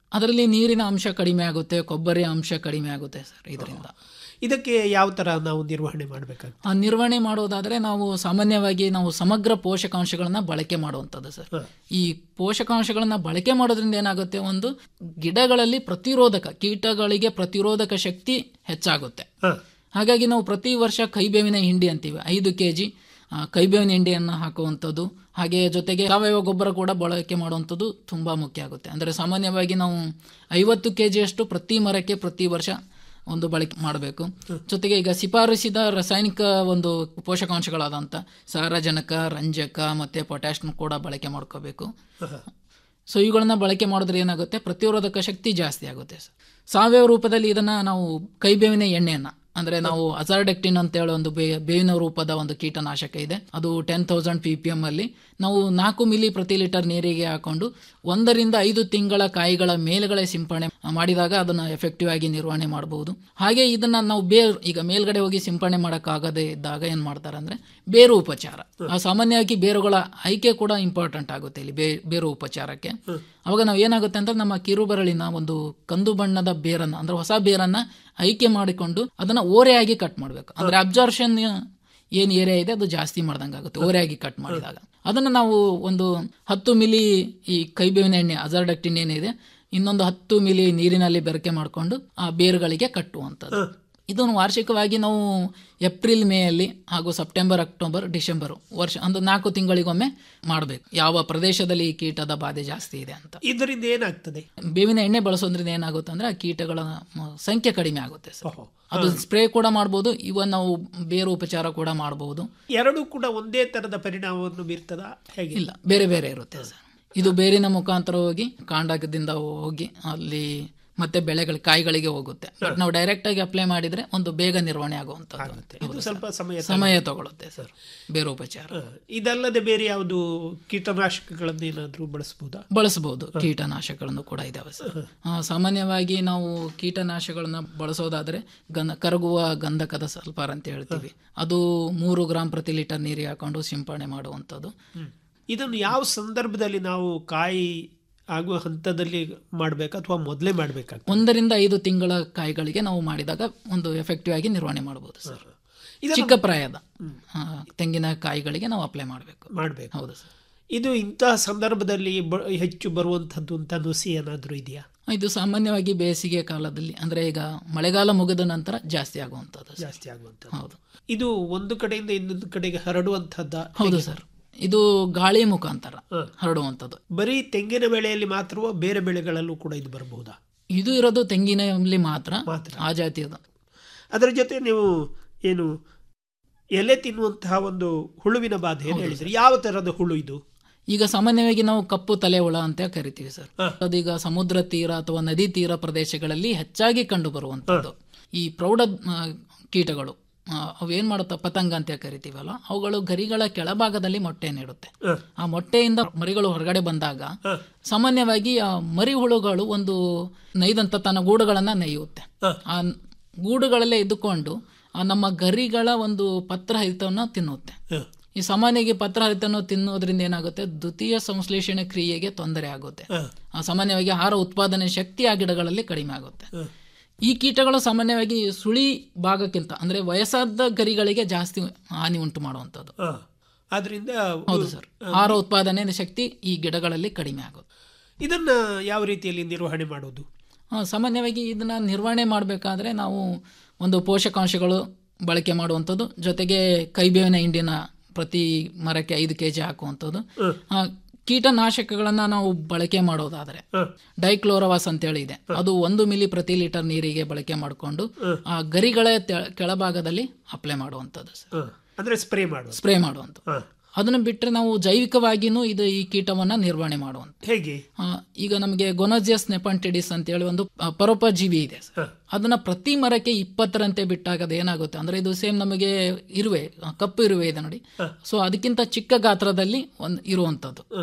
ಅದರಲ್ಲಿ ನೀರಿನ ಅಂಶ ಕಡಿಮೆ ಆಗುತ್ತೆ ಕೊಬ್ಬರಿ ಅಂಶ ಕಡಿಮೆ ಆಗುತ್ತೆ ಸರ್ ಇದರಿಂದ ಇದಕ್ಕೆ ಯಾವ ತರ ನಾವು ನಿರ್ವಹಣೆ ಮಾಡಬೇಕಾಗ್ತದೆ ಆ ನಿರ್ವಹಣೆ ಮಾಡೋದಾದ್ರೆ ನಾವು ಸಾಮಾನ್ಯವಾಗಿ ನಾವು ಸಮಗ್ರ ಪೋಷಕಾಂಶಗಳನ್ನ ಬಳಕೆ ಮಾಡುವಂಥದ್ದು ಸರ್ ಈ ಪೋಷಕಾಂಶಗಳನ್ನ ಬಳಕೆ ಮಾಡೋದ್ರಿಂದ ಏನಾಗುತ್ತೆ ಒಂದು ಗಿಡಗಳಲ್ಲಿ ಪ್ರತಿರೋಧಕ ಕೀಟಗಳಿಗೆ ಪ್ರತಿರೋಧಕ ಶಕ್ತಿ ಹೆಚ್ಚಾಗುತ್ತೆ ಹಾಗಾಗಿ ನಾವು ಪ್ರತಿ ವರ್ಷ ಕೈಬೇವಿನ ಹಿಂಡಿ ಅಂತೀವಿ ಐದು ಕೆ ಜಿ ಕೈಬೇವಿನ ಹಿಂಡಿಯನ್ನು ಹಾಕುವಂಥದ್ದು ಹಾಗೆ ಜೊತೆಗೆ ಸಾವಯವ ಗೊಬ್ಬರ ಕೂಡ ಬಳಕೆ ಮಾಡುವಂಥದ್ದು ತುಂಬ ಮುಖ್ಯ ಆಗುತ್ತೆ ಅಂದರೆ ಸಾಮಾನ್ಯವಾಗಿ ನಾವು ಐವತ್ತು ಕೆ ಜಿಯಷ್ಟು ಪ್ರತಿ ಮರಕ್ಕೆ ಪ್ರತಿ ವರ್ಷ ಒಂದು ಬಳಕೆ ಮಾಡಬೇಕು ಜೊತೆಗೆ ಈಗ ಶಿಫಾರಸಿದ ರಾಸಾಯನಿಕ ಒಂದು ಪೋಷಕಾಂಶಗಳಾದಂಥ ಸಾರಜನಕ ರಂಜಕ ಮತ್ತು ಪೊಟ್ಯಾಶ್ನ ಕೂಡ ಬಳಕೆ ಮಾಡ್ಕೋಬೇಕು ಸೊ ಇವುಗಳನ್ನ ಬಳಕೆ ಮಾಡಿದ್ರೆ ಏನಾಗುತ್ತೆ ಪ್ರತಿರೋಧಕ ಶಕ್ತಿ ಜಾಸ್ತಿ ಆಗುತ್ತೆ ಸಾವಯವ ರೂಪದಲ್ಲಿ ಇದನ್ನ ನಾವು ಕೈಬೇವಿನ ಎಣ್ಣೆಯನ್ನ ಅಂದ್ರೆ ನಾವು ಅಜಾರ್ಡೆಕ್ಟಿನ್ ಅಂತ ಹೇಳೋ ಒಂದು ಬೇ- ಬೇವಿನ ರೂಪದ ಒಂದು ಕೀಟನಾಶಕ ಇದೆ ಅದು ten thousand P P M ಅಲ್ಲಿ ನಾವು ನಾಲ್ಕು ಮಿಲಿ ಪ್ರತಿ ಲೀಟರ್ ನೀರಿಗೆ ಹಾಕೊಂಡು ಒಂದರಿಂದ ಐದು ತಿಂಗಳ ಕಾಯಿಗಳ ಮೇಲ್ಗಡೆ ಸಿಂಪಡಣೆ ಮಾಡಿದಾಗ ಅದನ್ನ ಎಫೆಕ್ಟಿವ್ ಆಗಿ ನಿರ್ವಹಣೆ ಮಾಡಬಹುದು ಹಾಗೆ ಇದನ್ನ ನಾವು ಬೇರ್ ಈಗ ಮೇಲ್ಗಡೆ ಹೋಗಿ ಸಿಂಪಡಣೆ ಮಾಡೋಕ್ಕಾಗದೇ ಇದ್ದಾಗ ಏನ್ ಮಾಡ್ತಾರೆ ಅಂದ್ರೆ ಬೇರು ಉಪಚಾರ ಆ ಸಾಮಾನ್ಯವಾಗಿ ಬೇರುಗಳ ಆಯ್ಕೆ ಕೂಡ ಇಂಪಾರ್ಟೆಂಟ್ ಆಗುತ್ತೆ ಇಲ್ಲಿ ಬೇ- ಬೇರು ಉಪಚಾರಕ್ಕೆ ಅವಾಗ ನಾವು ಏನಾಗುತ್ತೆ ಅಂದ್ರೆ ನಮ್ಮ ಕಿರುಬರಳಿನ ಒಂದು ಕಂದು ಬಣ್ಣದ ಬೇರನ್ನ ಅಂದ್ರೆ ಹೊಸ ಬೇರನ್ನ ಆಯ್ಕೆ ಮಾಡಿಕೊಂಡು ಅದನ್ನ ಓರೆಯಾಗಿ ಕಟ್ ಮಾಡಬೇಕು ಅಂದ್ರೆ ಅಬ್ಸಾರ್ಷನ್ ಏನ್ ಏರಿಯಾ ಇದೆ ಅದು ಜಾಸ್ತಿ ಮಾಡ್ದಂಗೆ ಆಗುತ್ತೆ ಓರೆಯಾಗಿ ಕಟ್ ಮಾಡಿದಾಗ ಅದನ್ನ ನಾವು ಒಂದು ಹತ್ತು ಮಿಲಿ ಈ ಕೈಬೇವಿನ ಎಣ್ಣೆ ಅಜರ್ಡಕ್ಟಿನ್ ಏನಿದೆ ಇನ್ನೊಂದು ಹತ್ತು ಮಿಲಿ ನೀರಿನಲ್ಲಿ ಬೆರಕೆ ಮಾಡಿಕೊಂಡು ಆ ಬೇರುಗಳಿಗೆ ಕಟ್ಟುವಂಥದ್ದು ಇದನ್ನು ವಾರ್ಷಿಕವಾಗಿ ನಾವು ಏಪ್ರಿಲ್ ಮೇ ಅಲ್ಲಿ ಹಾಗೂ ಸೆಪ್ಟೆಂಬರ್ ಅಕ್ಟೋಬರ್ ಡಿಸೆಂಬರ್ ವರ್ಷ ಒಂದು ನಾಲ್ಕು ತಿಂಗಳಿಗೊಮ್ಮೆ ಮಾಡಬೇಕು ಯಾವ ಪ್ರದೇಶದಲ್ಲಿ ಈ ಕೀಟದ ಬಾಧೆ ಜಾಸ್ತಿ ಇದೆ ಅಂತ ಇದರಿಂದ ಏನಾಗ್ತದೆ ಬೇವಿನ ಎಣ್ಣೆ ಬಳಸೋದ್ರಿಂದ ಏನಾಗುತ್ತೆ ಅಂದ್ರೆ ಆ ಕೀಟಗಳ ಮ- ಸಂಖ್ಯೆ ಕಡಿಮೆ ಆಗುತ್ತೆ ಸರ್ ಅದು ಸ್ಪ್ರೇ ಕೂಡ ಮಾಡಬಹುದು ಇವನ್ ನಾವು ಬೇರು ಉಪಚಾರ ಕೂಡ ಮಾಡಬಹುದು ಎರಡೂ ಕೂಡ ಒಂದೇ ತರದ ಪರಿಣಾಮವನ್ನು ಬೀರ್ತದ ಹೇಗೆ ಇಲ್ಲ ಬೇರೆ ಬೇರೆ ಇರುತ್ತೆ ಸರ್ ಇದು ಬೇರಿನ ಮುಖಾಂತರ ಹೋಗಿ ಕಾಂಡದಿಂದ ಹೋಗಿ ಅಲ್ಲಿ ಮತ್ತೆ ಬೆಳೆಗಳ ಕಾಯಿಗಳಿಗೆ ಹೋಗುತ್ತೆ ಬಟ್ ನಾವು ಡೈರೆಕ್ಟ್ ಆಗಿ ಅಪ್ಲೈ ಮಾಡಿದ್ರೆ ಒಂದು ಬೇಗ ನಿರ್ವಹಣೆ ಆಗುವಂತದ್ದು ಇದು ಸ್ವಲ್ಪ ಸಮಯ ಸಮಯ ತಗೊಳುತ್ತೆ ಸರ್ ಬೇರೆ ಉಪಚಾರ ಇದಲ್ಲದೆ ಬೇರೆ ಯಾವುದು ಕೀಟನಾಶಕಗಳನ್ನು ಏನಾದರೂ ಬಳಸಬಹುದಾ ಬಳಸಬಹುದು ಕೀಟನಾಶಕಗಳನ್ನು ಕೂಡ ಇದಾವೆ ಸರ್ ಆ, ಸಾಮಾನ್ಯವಾಗಿ ನಾವು ಕೀಟನಾಶಕಗಳನ್ನ ಬಳಸೋದಾದ್ರೆ ಗಂಧ ಕರಗುವ ಗಂಧಕದ ಸಲ್ಫರ್ ಅಂತ ಹೇಳ್ತೀವಿ ಅದು ಮೂರು ಗ್ರಾಂ ಪ್ರತಿ ಲೀಟರ್ ನೀರಿಗೆ ಹಾಕೊಂಡು ಸಿಂಪಡಣೆ ಮಾಡುವಂಥದ್ದು ಇದನ್ನು ಯಾವ ಸಂದರ್ಭದಲ್ಲಿ ನಾವು ಕಾಯಿ ಆಗುವ ಹಂತದಲ್ಲಿ ಮಾಡಬೇಕಾ ಅಥವಾ ಮೊದಲೇ ಮಾಡಬೇಕಾಗ್ತದೆ ಒಂದರಿಂದ ಐದು ತಿಂಗಳ ಕಾಯಿಗಳಿಗೆ ನಾವು ಮಾಡಿದಾಗ ಒಂದು ಎಫೆಕ್ಟಿವ್ ಆಗಿ ನಿರ್ವಹಣೆ ಮಾಡಬಹುದು ಸರ್ ಇದನ್ನು- ಚಿಕ್ಕ ಪ್ರಾಯದ ಆ, ತೆಂಗಿನ ಕಾಯಿಗಳಿಗೆ ನಾವು ಅಪ್ಲೈ ಮಾಡಬೇಕು ಮಾಡಬೇಕು ಹೌದು ಸರ್ ಇದು ಇಂತಹ ಸಂದರ್ಭದಲ್ಲಿ ಬ- ಹೆಚ್ಚು ಬರುವಂಥದ್ದು ಅಂತ ನುಸಿ ಏನಾದರೂ ಇದೆಯಾ ಇದು ಸಾಮಾನ್ಯವಾಗಿ ಬೇಸಿಗೆ ಕಾಲದಲ್ಲಿ ಅಂದ್ರೆ ಈಗ ಮಳೆಗಾಲ ಮುಗಿದ ನಂತರ ಜಾಸ್ತಿ ಆಗುವಂಥದ್ದು ಸರ್. ಜಾಸ್ತಿ ಆಗುವಂಥದ್ದು ಹೌದು ಇದು ಒಂದು ಕಡೆಯಿಂದ ಇನ್ನೊಂದು ಕಡೆಗೆ ಹರಡುವಂಥದ್ದ ಹೌದು ಸರ್ ಇದು ಗಾಳಿ ಮುಖಾಂತರ ಹರಡುವಂಥದ್ದು ಬರೀ ತೆಂಗಿನ ಬೆಳೆಯಲ್ಲಿ ಮಾತ್ರವೋ ಬೇರೆ ಬೆಳೆಗಳಲ್ಲೂ ಕೂಡ ಇದು ಬರಬಹುದಾ ಇದು ಇರೋದು ತೆಂಗಿನಲ್ಲಿ ಮಾತ್ರ ಆ ಜಾತಿಯದು ಅದರ ಜೊತೆ ನೀವು ಏನು ಎಲೆ ತಿನ್ನುವಂತಹ ಒಂದು ಹುಳುವಿನ ಬಾಧೆ ಏನು ಹೇಳಿದ್ರಿ ಯಾವ ತರದ ಹುಳು ಇದು ಈಗ ಸಾಮಾನ್ಯವಾಗಿ ನಾವು ಕಪ್ಪು ತಲೆ ಹುಳ ಅಂತ ಕರಿತೀವಿ ಸರ್ ಅದೀಗ ಸಮುದ್ರ ತೀರ ಅಥವಾ ನದಿ ತೀರ ಪ್ರದೇಶಗಳಲ್ಲಿ ಹೆಚ್ಚಾಗಿ ಕಂಡು ಬರುವಂತದ್ದು ಈ ಪ್ರೌಢ ಆ, ಕೀಟಗಳು ಆ, ಅವೇನ್ ಮಾಡುತ್ತ ಪತಂಗ ಅಂತ ಕರಿತೀವಲ್ಲ ಅವುಗಳು ಗರಿಗಳ ಕೆಳಭಾಗದಲ್ಲಿ ಮೊಟ್ಟೆ ನೀಡುತ್ತೆ ಆ ಮೊಟ್ಟೆಯಿಂದ ಮರಿಗಳು ಹೊರಗಡೆ ಬಂದಾಗ ಸಾಮಾನ್ಯವಾಗಿ ಆ ಮರಿ ಹುಳುಗಳು ಒಂದು ನೈದಂತ ತನ್ನ ಗೂಡುಗಳನ್ನ ನೇಯುತ್ತೆ ಆ ಗೂಡುಗಳಲ್ಲೇ ಇದ್ದುಕೊಂಡು ಆ ನಮ್ಮ ಗರಿಗಳ ಒಂದು ಪತ್ರಹಿತವನ್ನು ತಿನ್ನುತ್ತೆ ಈ ಸಾಮಾನ್ಯವಾಗಿ ಪತ್ರಹರಿತವನ್ನು ತಿನ್ನೋದ್ರಿಂದ ಏನಾಗುತ್ತೆ ದ್ವಿತೀಯ ಸಂಶ್ಲೇಷಣೆ ಕ್ರಿಯೆಗೆ ತೊಂದರೆ ಆಗುತ್ತೆ ಆ ಸಾಮಾನ್ಯವಾಗಿ ಆಹಾರ ಉತ್ಪಾದನೆ ಶಕ್ತಿ ಆ ಗಿಡಗಳಲ್ಲಿ ಕಡಿಮೆ ಆಗುತ್ತೆ ಈ ಕೀಟಗಳು ಸಾಮಾನ್ಯವಾಗಿ ಸುಳಿ ಭಾಗಕ್ಕಿಂತ ಅಂದ್ರೆ ವಯಸ್ಸಾದ ಗರಿಗಳಿಗೆ ಜಾಸ್ತಿ ಹಾನಿ ಉಂಟು ಮಾಡುವಂಥದ್ದು ಆದ್ರಿಂದ ಹೌದು ಸರ್ ಆಹಾರ ಉತ್ಪಾದನೆ ಶಕ್ತಿ ಈ ಗಿಡಗಳಲ್ಲಿ ಕಡಿಮೆ ಆಗುತ್ತೆ ಇದನ್ನ ಯಾವ ರೀತಿಯಲ್ಲಿ ನಿರ್ವಹಣೆ ಮಾಡೋದು ಆ, ಸಾಮಾನ್ಯವಾಗಿ ಇದನ್ನ ನಿರ್ವಹಣೆ ಮಾಡಬೇಕಾದ್ರೆ ನಾವು ಒಂದು ಪೋಷಕಾಂಶಗಳು ಬಳಕೆ ಮಾಡುವಂಥದ್ದು ಜೊತೆಗೆ ಕೈಬೇವಿನ ಹಿಂಡಿನ ಪ್ರತಿ ಮರಕ್ಕೆ ಐದು ಕೆ ಜಿ ಹಾಕುವಂಥದ್ದು ಆ, ಕೀಟನಾಶಕಗಳನ್ನ ನಾವು ಬಳಕೆ ಮಾಡೋದಾದ್ರೆ ಡೈಕ್ಲೋರವಾಸ್ ಅಂತೇಳಿ ಇದೆ ಅದು ಒಂದು ಮಿಲಿ ಪ್ರತಿ ಲೀಟರ್ ನೀರಿಗೆ ಬಳಕೆ ಮಾಡಿಕೊಂಡು ಆ ಗರಿಗಳ ತೆ- ಕೆಳಭಾಗದಲ್ಲಿ ಅಪ್ಲೈ ಮಾಡುವಂಥದ್ದು ಸರ್ ಅಂದ್ರೆ ಸ್ಪ್ರೇ ಮಾಡೋದು ಸ್ಪ್ರೇ ಮಾಡುವಂಥ ಅದನ್ನು ಬಿಟ್ಟರೆ ನಾವು ಜೈವಿಕವಾಗಿನೂ ಇದು ಈ ಕೀಟವನ್ನ ನಿರ್ವಹಣೆ ಮಾಡುವಂಥ ಹೇಗೆ ಆ, ಈಗ ನಮಗೆ ಗೊನೋಜಿಯಸ್ ನೆಪಂಟಿಡಿಸ್ ಅಂತ ಹೇಳಿ ಒಂದು ಆ, ಪರೋಪಜೀವಿ ಇದೆ ಸರ್. ಅದನ್ನ ಪ್ರತಿ ಮರಕ್ಕೆ ಇಪ್ಪತ್ತರಂತೆ ಬಿಟ್ಟಾಗ ಅದು ಏನಾಗುತ್ತೆ ಅಂದ್ರೆ ಇದು ಸೇಮ್ ನಮಗೆ ಇರುವೆ ಆ, ಕಪ್ಪು ಇರುವೆ ಇದೆ ನೋಡಿ ಸೊ ಅದಕ್ಕಿಂತ ಚಿಕ್ಕ ಗಾತ್ರದಲ್ಲಿ ಒಂದು ಇರುವಂತದ್ದು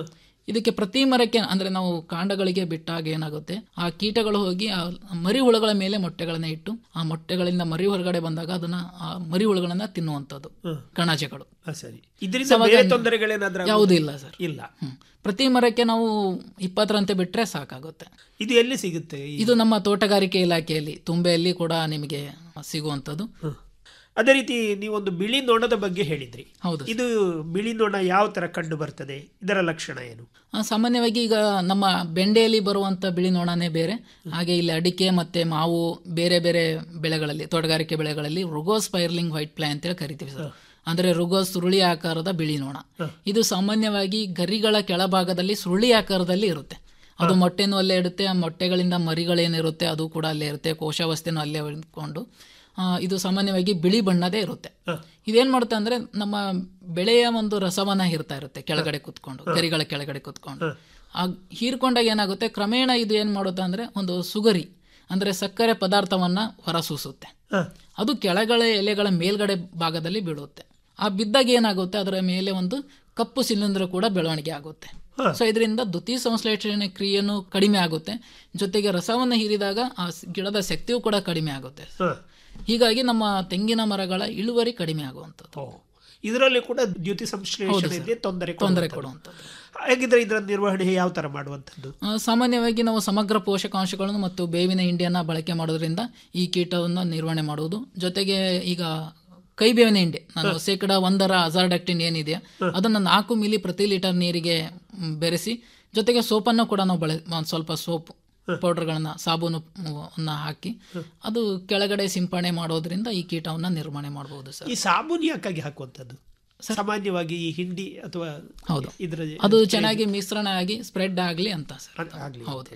ಇದಕ್ಕೆ ಪ್ರತಿ ಮರಕ್ಕೆ ಅಂದ್ರೆ ನಾವು ಕಾಂಡಗಳಿಗೆ ಬಿಟ್ಟಾಗ ಏನಾಗುತ್ತೆ ಆ ಕೀಟಗಳು ಹೋಗಿ ಆ ಮರಿ ಹುಳುಗಳ ಮೇಲೆ ಮೊಟ್ಟೆಗಳನ್ನ ಇಟ್ಟು ಆ ಮೊಟ್ಟೆಗಳಿಂದ ಮರಿ ಹೊರಗಡೆ ಬಂದಾಗ ಅದನ್ನ ಆ ಮರಿ ಹುಳುಗಳನ್ನ ತಿನ್ನುವಂಥದ್ದು ಕಣಜಗಳು ಆ, ಸರಿ ಇದರಿಂದ ಸವಾಗ- ಬೇರೆ ತೊಂದರೆಗಳೇನಾದ್ರೂ ಯಾವುದೂ ಇಲ್ಲ ಸರ್ ಇಲ್ಲ ಹ್ಮ್. ಪ್ರತಿ ಮರಕ್ಕೆ ನಾವು ಇಪ್ಪತ್ತರಂತೆ ಬಿಟ್ರೆ ಸಾಕಾಗುತ್ತೆ ಇದು ಎಲ್ಲಿ ಸಿಗುತ್ತೆ ಈ- ಇದು ನಮ್ಮ ತೋಟಗಾರಿಕೆ ಇಲಾಖೆಯಲ್ಲಿ ತುಂಬೆಯಲ್ಲಿ ಕೂಡ ನಿಮಗೆ ಸಿಗುವಂಥದ್ದು ಅದೇ ರೀತಿ ನೀವೊಂದು ಬಿಳಿ ನೊಣದ ಬಗ್ಗೆ ಹೇಳಿದ್ರಿ ಹೌದು ಇದು ಬಿಳಿ ನೊಣ ಯಾವ ತರ ಕಂಡು ಬರ್ತದೆ ಇದರ ಲಕ್ಷಣ ಏನು ಆ, ಸಾಮಾನ್ಯವಾಗಿ ಈಗ ನಮ್ಮ ಬೆಂಡೆಯಲ್ಲಿ ಬರುವಂತ ಬಿಳಿ ನೊಣನೇ ಬೇರೆ ಹಾಗೆ ಇಲ್ಲಿ ಅಡಿಕೆ ಮತ್ತೆ ಮಾವು ಬೇರೆ ಬೇರೆ ಬೆಳೆಗಳಲ್ಲಿ ತೋಟಗಾರಿಕೆ ಬೆಳೆಗಳಲ್ಲಿ ರುಗೋಸ್ ಪೈರ್ಲಿಂಗ್ ವೈಟ್ ಪ್ಲೈ ಅಂತೇಳಿ ಕರಿತೀವಿ ಸರ್ ಅಂದ್ರೆ ರುಗೋಸ್ ಸುರುಳಿ ಆಕಾರದ ಬಿಳಿ ನೊಣ ಇದು ಸಾಮಾನ್ಯವಾಗಿ ಗರಿಗಳ ಕೆಳಭಾಗದಲ್ಲಿ ಸುರುಳಿ ಆಕಾರದಲ್ಲಿ ಇರುತ್ತೆ ಅದು ಮೊಟ್ಟೆನೂ ಅಲ್ಲೇ ಇಡುತ್ತೆ ಆ ಮೊಟ್ಟೆಗಳಿಂದ ಮರಿಗಳೇನಿರುತ್ತೆ ಅದು ಕೂಡ ಅಲ್ಲೇ ಇರುತ್ತೆ ಕೋಶಾವಸ್ಥೆನೂ ಅಲ್ಲೇ ಇಟ್ಕೊಂಡು ಆ, ಇದು ಸಾಮಾನ್ಯವಾಗಿ ಬಿಳಿ ಬಣ್ಣದೇ ಇರುತ್ತೆ ಇದೇನ್ ಮಾಡುತ್ತೆ ಅಂದ್ರೆ ನಮ್ಮ ಬೆಳೆಯ ಒಂದು ರಸವನ್ನ ಹೀರ್ತಾ ಇರುತ್ತೆ ಕೆಳಗಡೆ ಕುತ್ಕೊಂಡು ಗರಿಗಳ ಕೆಳಗಡೆ ಕುತ್ಕೊಂಡು ಆ ಹೀರ್ಕೊಂಡಾಗ ಏನಾಗುತ್ತೆ ಕ್ರಮೇಣ ಇದು ಏನ್ ಮಾಡುತ್ತೆ ಅಂದ್ರೆ ಒಂದು ಸುಗರಿ ಅಂದ್ರೆ ಸಕ್ಕರೆ ಪದಾರ್ಥವನ್ನ ಹೊರಸೂಸುತ್ತೆ ಅದು ಕೆಳಗಳ ಎಲೆಗಳ ಮೇಲ್ಗಡೆ ಭಾಗದಲ್ಲಿ ಬೀಳುತ್ತೆ ಆ ಬಿದ್ದಾಗ ಏನಾಗುತ್ತೆ ಅದರ ಮೇಲೆ ಒಂದು ಕಪ್ಪು ಶಿಲೀಂಧ್ರ ಕೂಡ ಬೆಳವಣಿಗೆ ಆಗುತ್ತೆ ಸೊ ಇದರಿಂದ ದ್ಯುತಿ ಸಂಶ್ಲೇಷಣೆ ಕ್ರಿಯೆನೂ ಕಡಿಮೆ ಆಗುತ್ತೆ ಜೊತೆಗೆ ರಸವನ್ನು ಹೀರಿದಾಗ ಆ ಸ್- ಗಿಡದ ಶಕ್ತಿಯೂ ಕೂಡ ಕಡಿಮೆ ಆಗುತ್ತೆ ಹೀಗಾಗಿ ನಮ್ಮ ತೆಂಗಿನ ಮರಗಳ ಇಳುವರಿ ಕಡಿಮೆ ಆಗುವಂಥದ್ದು ಇದರಲ್ಲಿ ಕೂಡ ದ್ಯುತಿ ಹೌದು ಸಂಶ್ಲೇಷಣೆಗೆ ಸರ್. ತೊಂದರೆ ತೊಂದರೆ ಕೊಡುವಂಥದ್ದು. ಹಾಗಿದ್ರೆ ಇದರ ನಿರ್ವಹಣೆ ಯಾವ ತರ ಮಾಡುವಂಥದ್ದು ಆ, ಸಾಮಾನ್ಯವಾಗಿ ನಾವು ಸಮಗ್ರ ಪೋಷಕಾಂಶಗಳನ್ನು ಮತ್ತು ಬೇವಿನ ಹಿಂಡಿಯನ್ನ ಬಳಕೆ ಮಾಡೋದ್ರಿಂದ ಈ ಕೀಟವನ್ನು ನಿರ್ವಹಣೆ ಮಾಡುವುದು ಜೊತೆಗೆ ಈಗ ಕೈ ಬೇವಿನ ಹಿಂಡಿ ನಾನು ಶೇಕಡ ಒಂದರ ಅಜಾರ್ಡಕ್ಟಿನ್ ಏನಿದೆಯಾ ಅದನ್ನು ನಾಲ್ಕು ಮಿಲಿ ಪ್ರತಿ ಲೀಟರ್ ನೀರಿಗೆ ಮ್, ಬೆರೆಸಿ ಜೊತೆಗೆ ಸೋಪನ್ನು ಕೂಡ ನಾವು ಬಳೆ ಒಂದ್ ಸ್ವಲ್ಪ ಸೋಪ್ ಪೌಡರ್ಗಳನ್ನ ಸಾಬೂನು ಮ್, ಅನ್ನ ಹಾಕಿ ಅದು ಕೆಳಗಡೆ ಸಿಂಪಡಣೆ ಮಾಡೋದ್ರಿಂದ ಈ ಕೀಟವನ್ನ ನಿರ್ವಹಣೆ ಮಾಡಬಹುದು ಸರ್ ಈ ಸಾಬೂನು ಯಾಕಾಗಿ ಹಾಕುವಂಥದ್ದು ಸಾಮಾನ್ಯವಾಗಿ ಈ ಹಿಂಡಿ ಅಥವಾ ಹೌದು ಇದರ ಅದು ಚೆನ್ನಾಗಿ ಮಿಶ್ರಣ ಆಗಿ ಸ್ಪ್ರೆಡ್ ಆಗಲಿ ಅಂತ ಸರ್ ಆಗ್ಲಿ ಹೌದು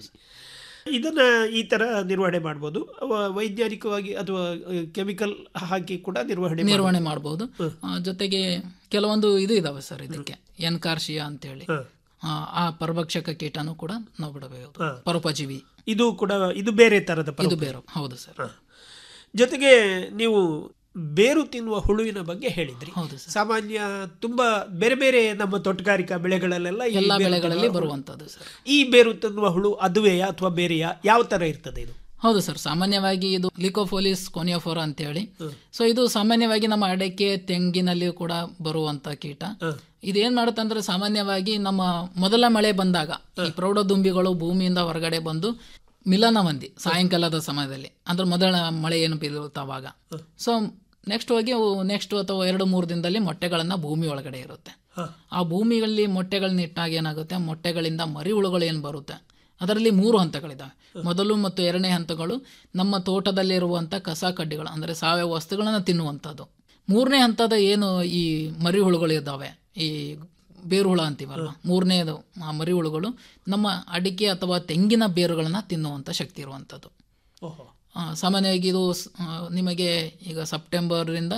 ಇದನ್ನ ಈ ತರ ನಿರ್ವಹಣೆ ಮಾಡ್ಬೋದು ಅವ- ವೈಜ್ಞಾನಿಕವಾಗಿ ಅಥವಾ ಕೆಮಿಕಲ್ ಹಾಕಿ ಕೂಡ ನಿರ್ವಹಣೆ ನಿರ್ವಹಣೆ ಮಾಡ್ಬೋದು. ಮಾಡಬಹುದು ಜೊತೆಗೆ ಕೆಲವೊಂದು ಇದು ಇದಾವೆ ಸರ್ ಇದಕ್ಕೆ ಎನ್ಕಾರ್ಶಿಯಾ ಅಂತೇಳಿ ಆ, ಆ ಪರಭಕ್ಷಕ ಕೀಟನೂ ಕೂಡ ನಾವು ಬಿಡಬಹುದು ಪರೋಪಜೀವಿ ಇದು ಕೂಡ ಇದು ಬೇರೆ ತರದ ಇದು ಪರೋಪಜೀವಿ. ಬೇರೆ ಹೌದು ಸರ್ ಜೊತೆಗೆ ನೀವು ಬೇರು ತಿನ್ನುವ ಹುಳುವಿನ ಬಗ್ಗೆ ಹೇಳಿದ್ರಿ ಸಾಮಾನ್ಯ ತುಂಬಾ ಬೇರೆ ಬೇರೆ ನಮ್ಮ ತೋಟಗಾರಿಕಾ ಬೆಳೆಗಳಲ್ಲೆಲ್ಲ ಈ ಎಲ್ಲಾ ಬೇರು ಬೆಳೆಗಳಲ್ಲಿ ತಿನ್ನುವ ಹುಳು- ಬರುವಂತದ್ದು ಸರ್ ಈ ಬೇರು ತಿನ್ನುವ ಹುಳು ಅದುವೆಯಾ ಅಥವಾ ಬೇರೆಯಾ ಯಾವ ತರ ಇರ್ತದೆ ಇದು ಹೌದು ಸರ್ ಸಾಮಾನ್ಯವಾಗಿ ಇದು ಲಿಕೋಫೋಲಿಸ್ ಕೊನಿಯೋಫೋರಾ ಅಂತ ಹೇಳಿ ಸೊ ಇದು ಸಾಮಾನ್ಯವಾಗಿ ನಮ್ಮ ಅಡಕೆ ತೆಂಗಿನಲ್ಲಿ ಕೂಡ ಬರುವಂತ ಕೀಟ ಇದೇನ್ ಮಾಡುತ್ತೆ ಅಂದ್ರೆ ಸಾಮಾನ್ಯವಾಗಿ ನಮ್ಮ ಮೊದಲ ಮಳೆ ಬಂದಾಗ ಈ ಪ್ರೌಢದುಂಬಿಗಳು ಭೂಮಿಯಿಂದ ಹೊರಗಡೆ ಬಂದು ಮಿಲನ ಹೊಂದಿ ಸಾಯಂಕಾಲದ ಸಮಯದಲ್ಲಿ ಅಂದ್ರೆ ಮೊದಲ ಮಳೆ ಏನು ಬೀಳುತ್ತೆ ಅವಾಗ ಸೊ ನೆಕ್ಸ್ಟ್ ಹೋಗಿ ಅವು ನೆಕ್ಸ್ಟ್ ಅಥವಾ ಎರಡು ಮೂರು ದಿನದಲ್ಲಿ ಮೊಟ್ಟೆಗಳನ್ನ ಭೂಮಿ ಒಳಗಡೆ ಇರುತ್ತೆ ಆ ಭೂಮಿಗಳಲ್ಲಿ ಮೊಟ್ಟೆಗಳನ್ನ ಇಟ್ಟಾಗ ಏನಾಗುತ್ತೆ ಮೊಟ್ಟೆಗಳಿಂದ ಮರಿ ಹುಳುಗಳು ಏನು ಬರುತ್ತೆ ಅದರಲ್ಲಿ ಮೂರು ಹಂತಗಳಿದ್ದಾವೆ ಮೊದಲು ಮತ್ತು ಎರಡನೇ ಹಂತಗಳು ನಮ್ಮ ತೋಟದಲ್ಲಿರುವಂಥ ಕಸ ಕಡ್ಡಿಗಳು ಅಂದರೆ ಸಾವಯವ ವಸ್ತುಗಳನ್ನು ತಿನ್ನುವಂಥದ್ದು ಮೂರನೇ ಹಂತದ ಏನು ಈ ಮರಿ ಹುಳುಗಳು ಇದ್ದಾವೆ ಈ ಬೇರು ಹುಳ ಅಂತೀವಲ್ಲ ಮೂರನೇದು ಆ ಮರಿ ಹುಳುಗಳು ನಮ್ಮ ಅಡಿಕೆ ಅಥವಾ ತೆಂಗಿನ ಬೇರುಗಳನ್ನ ತಿನ್ನುವಂಥ ಶಕ್ತಿ ಇರುವಂಥದ್ದು ಆ, ಸಾಮಾನ್ಯವಾಗಿ ಇದು ಸ್- ಆ, ನಿಮಗೆ ಈಗ ಸೆಪ್ಟೆಂಬರಿಂದ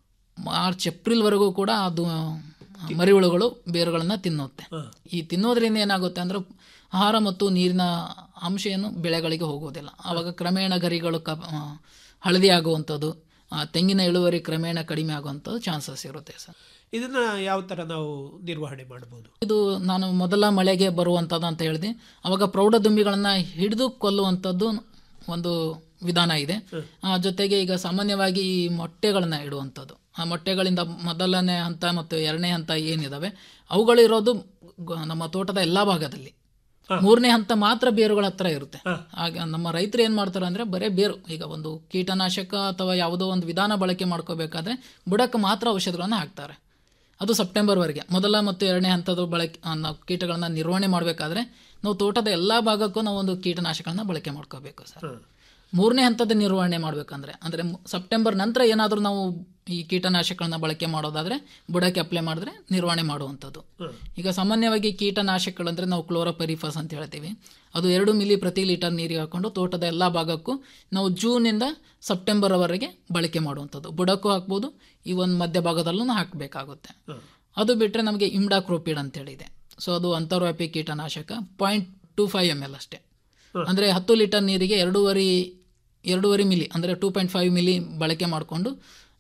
ಮಾರ್ಚ್ ಏಪ್ರಿಲ್ವರೆಗೂ ಕೂಡ ಅದು ಆ, ಮರಿಹುಳುಗಳು ಬೇರುಗಳನ್ನು ತಿನ್ನುತ್ತೆ ಈ ತಿನ್ನೋದ್ರಿಂದ ಏನಾಗುತ್ತೆ ಅಂದ್ರೆ ಆಹಾರ ಮತ್ತು ನೀರಿನ ಅಂಶ ಏನು ಬೆಳೆಗಳಿಗೆ ಹೋಗುವುದಿಲ್ಲ ಆವಾಗ ಕ್ರಮೇಣ ಗರಿಗಳು ಕ ಆ, ಹಳದಿ ಆಗುವಂಥದ್ದು ಆ, ತೆಂಗಿನ ಇಳುವರಿ ಕ್ರಮೇಣ ಕಡಿಮೆ ಆಗುವಂಥದ್ದು ಚಾನ್ಸಸ್ ಇರುತ್ತೆ ಸರ್ ಇದನ್ನ ಯಾವ ತರ ನಾವು ನಿರ್ವಹಣೆ ಮಾಡಬಹುದು ಇದು ನಾನು ಮೊದಲ ಮಳೆಗೆ ಬರುವಂಥದ್ದು ಅಂತ ಹೇಳಿದೆ ಅವಾಗ ಪ್ರೌಢದುಂಬಿಗಳನ್ನ ಹಿಡಿದು ಕೊಲ್ಲುವಂಥದ್ದು ಒಂದು ವಿಧಾನ ಇದೆ ಆ, ಜೊತೆಗೆ ಈಗ ಸಾಮಾನ್ಯವಾಗಿ ಈ ಮೊಟ್ಟೆಗಳನ್ನ ಇಡುವಂಥದ್ದು ಆ ಮೊಟ್ಟೆಗಳಿಂದ ಮೊದಲನೇ ಹಂತ ಮತ್ತು ಎರಡನೇ ಹಂತ ಏನಿದಾವೆ ಅವುಗಳಿರೋದು ಗ- ನಮ್ಮ ತೋಟದ ಎಲ್ಲಾ ಭಾಗದಲ್ಲಿ ಮೂರನೇ ಹಂತ ಮಾತ್ರ ಬೇರುಗಳ ಹತ್ರ ಇರುತ್ತೆ ಆಗ ನಮ್ಮ ರೈತರು ಏನ್ ಮಾಡ್ತಾರೆ ಅಂದ್ರೆ ಬರೇ ಬೇರು ಈಗ ಒಂದು ಕೀಟನಾಶಕ ಅಥವಾ ಯಾವುದೋ ಒಂದು ವಿಧಾನ ಬಳಕೆ ಮಾಡ್ಕೋಬೇಕಾದ್ರೆ ಬುಡಕ್ಕೆ ಮಾತ್ರ ಔಷಧಗಳನ್ನ ಹಾಕ್ತಾರೆ ಅದು ಸೆಪ್ಟೆಂಬರ್ವರೆಗೆ ಮೊದಲ ಮತ್ತು ಎರಡನೇ ಹಂತದ ಬಳಕೆ ಆ, ನಾವು ಕೀಟಗಳನ್ನ ನಿರ್ವಹಣೆ ಮಾಡಬೇಕಾದ್ರೆ ನಾವು ತೋಟದ ಎಲ್ಲಾ ಭಾಗಕ್ಕೂ ನಾವು ಒಂದು ಕೀಟನಾಶಕಗಳನ್ನ ಬಳಕೆ ಮಾಡ್ಕೋಬೇಕು ಸರ್ ಮೂರನೇ ಹಂತದ ನಿರ್ವಹಣೆ ಮಾಡಬೇಕಂದ್ರೆ ಅಂದ್ರೆ ಮು- ಸೆಪ್ಟೆಂಬರ್ ನಂತರ ಏನಾದರೂ ನಾವು ಈ ಕೀಟನಾಶಕಗಳನ್ನ ಬಳಕೆ ಮಾಡೋದಾದ್ರೆ ಬುಡಕ್ಕೆ ಅಪ್ಲೈ ಮಾಡಿದ್ರೆ ನಿರ್ವಹಣೆ ಮಾಡುವಂಥದ್ದು ಈಗ ಸಾಮಾನ್ಯವಾಗಿ ಕೀಟನಾಶಕಗಳಂದ್ರೆ ನಾವು ಕ್ಲೋರೋಪೆರಿಫಾಸ್ ಅಂತ ಹೇಳ್ತೀವಿ ಅದು ಎರಡು ಮಿಲಿ ಪ್ರತಿ ಲೀಟರ್ ನೀರಿಗೆ ಹಾಕೊಂಡು ತೋಟದ ಎಲ್ಲ ಭಾಗಕ್ಕೂ ನಾವು ಜೂನಿಂದ ಸೆಪ್ಟೆಂಬರ್ವರೆಗೆ ಬಳಕೆ ಮಾಡುವಂಥದ್ದು ಬುಡಕ್ಕೂ ಹಾಕ್ಬೋದು ಈ ಒಂದು ಮಧ್ಯ ಭಾಗದಲ್ಲೂ ಹಾಕಬೇಕಾಗುತ್ತೆ ಅದು ಬಿಟ್ಟರೆ ನಮಗೆ ಇಮ್ಡಾಕ್ರೋಪಿಡ್ ಅಂತೇಳಿ ಇದೆ ಸೊ ಅದು ಅಂತರ್ವ್ಯಾಪಿ ಕೀಟನಾಶಕ point two five M L ಅಷ್ಟೇ ಅಂದರೆ ಹತ್ತು ಲೀಟರ್ ನೀರಿಗೆ ಎರಡೂವರೆ ಎರಡೂವರೆ ಮಿಲಿ ಅಂದರೆ ಟೂ ಪಾಯಿಂಟ್ ಫೈವ್ ಮಿಲಿ ಬಳಕೆ ಮಾಡಿಕೊಂಡು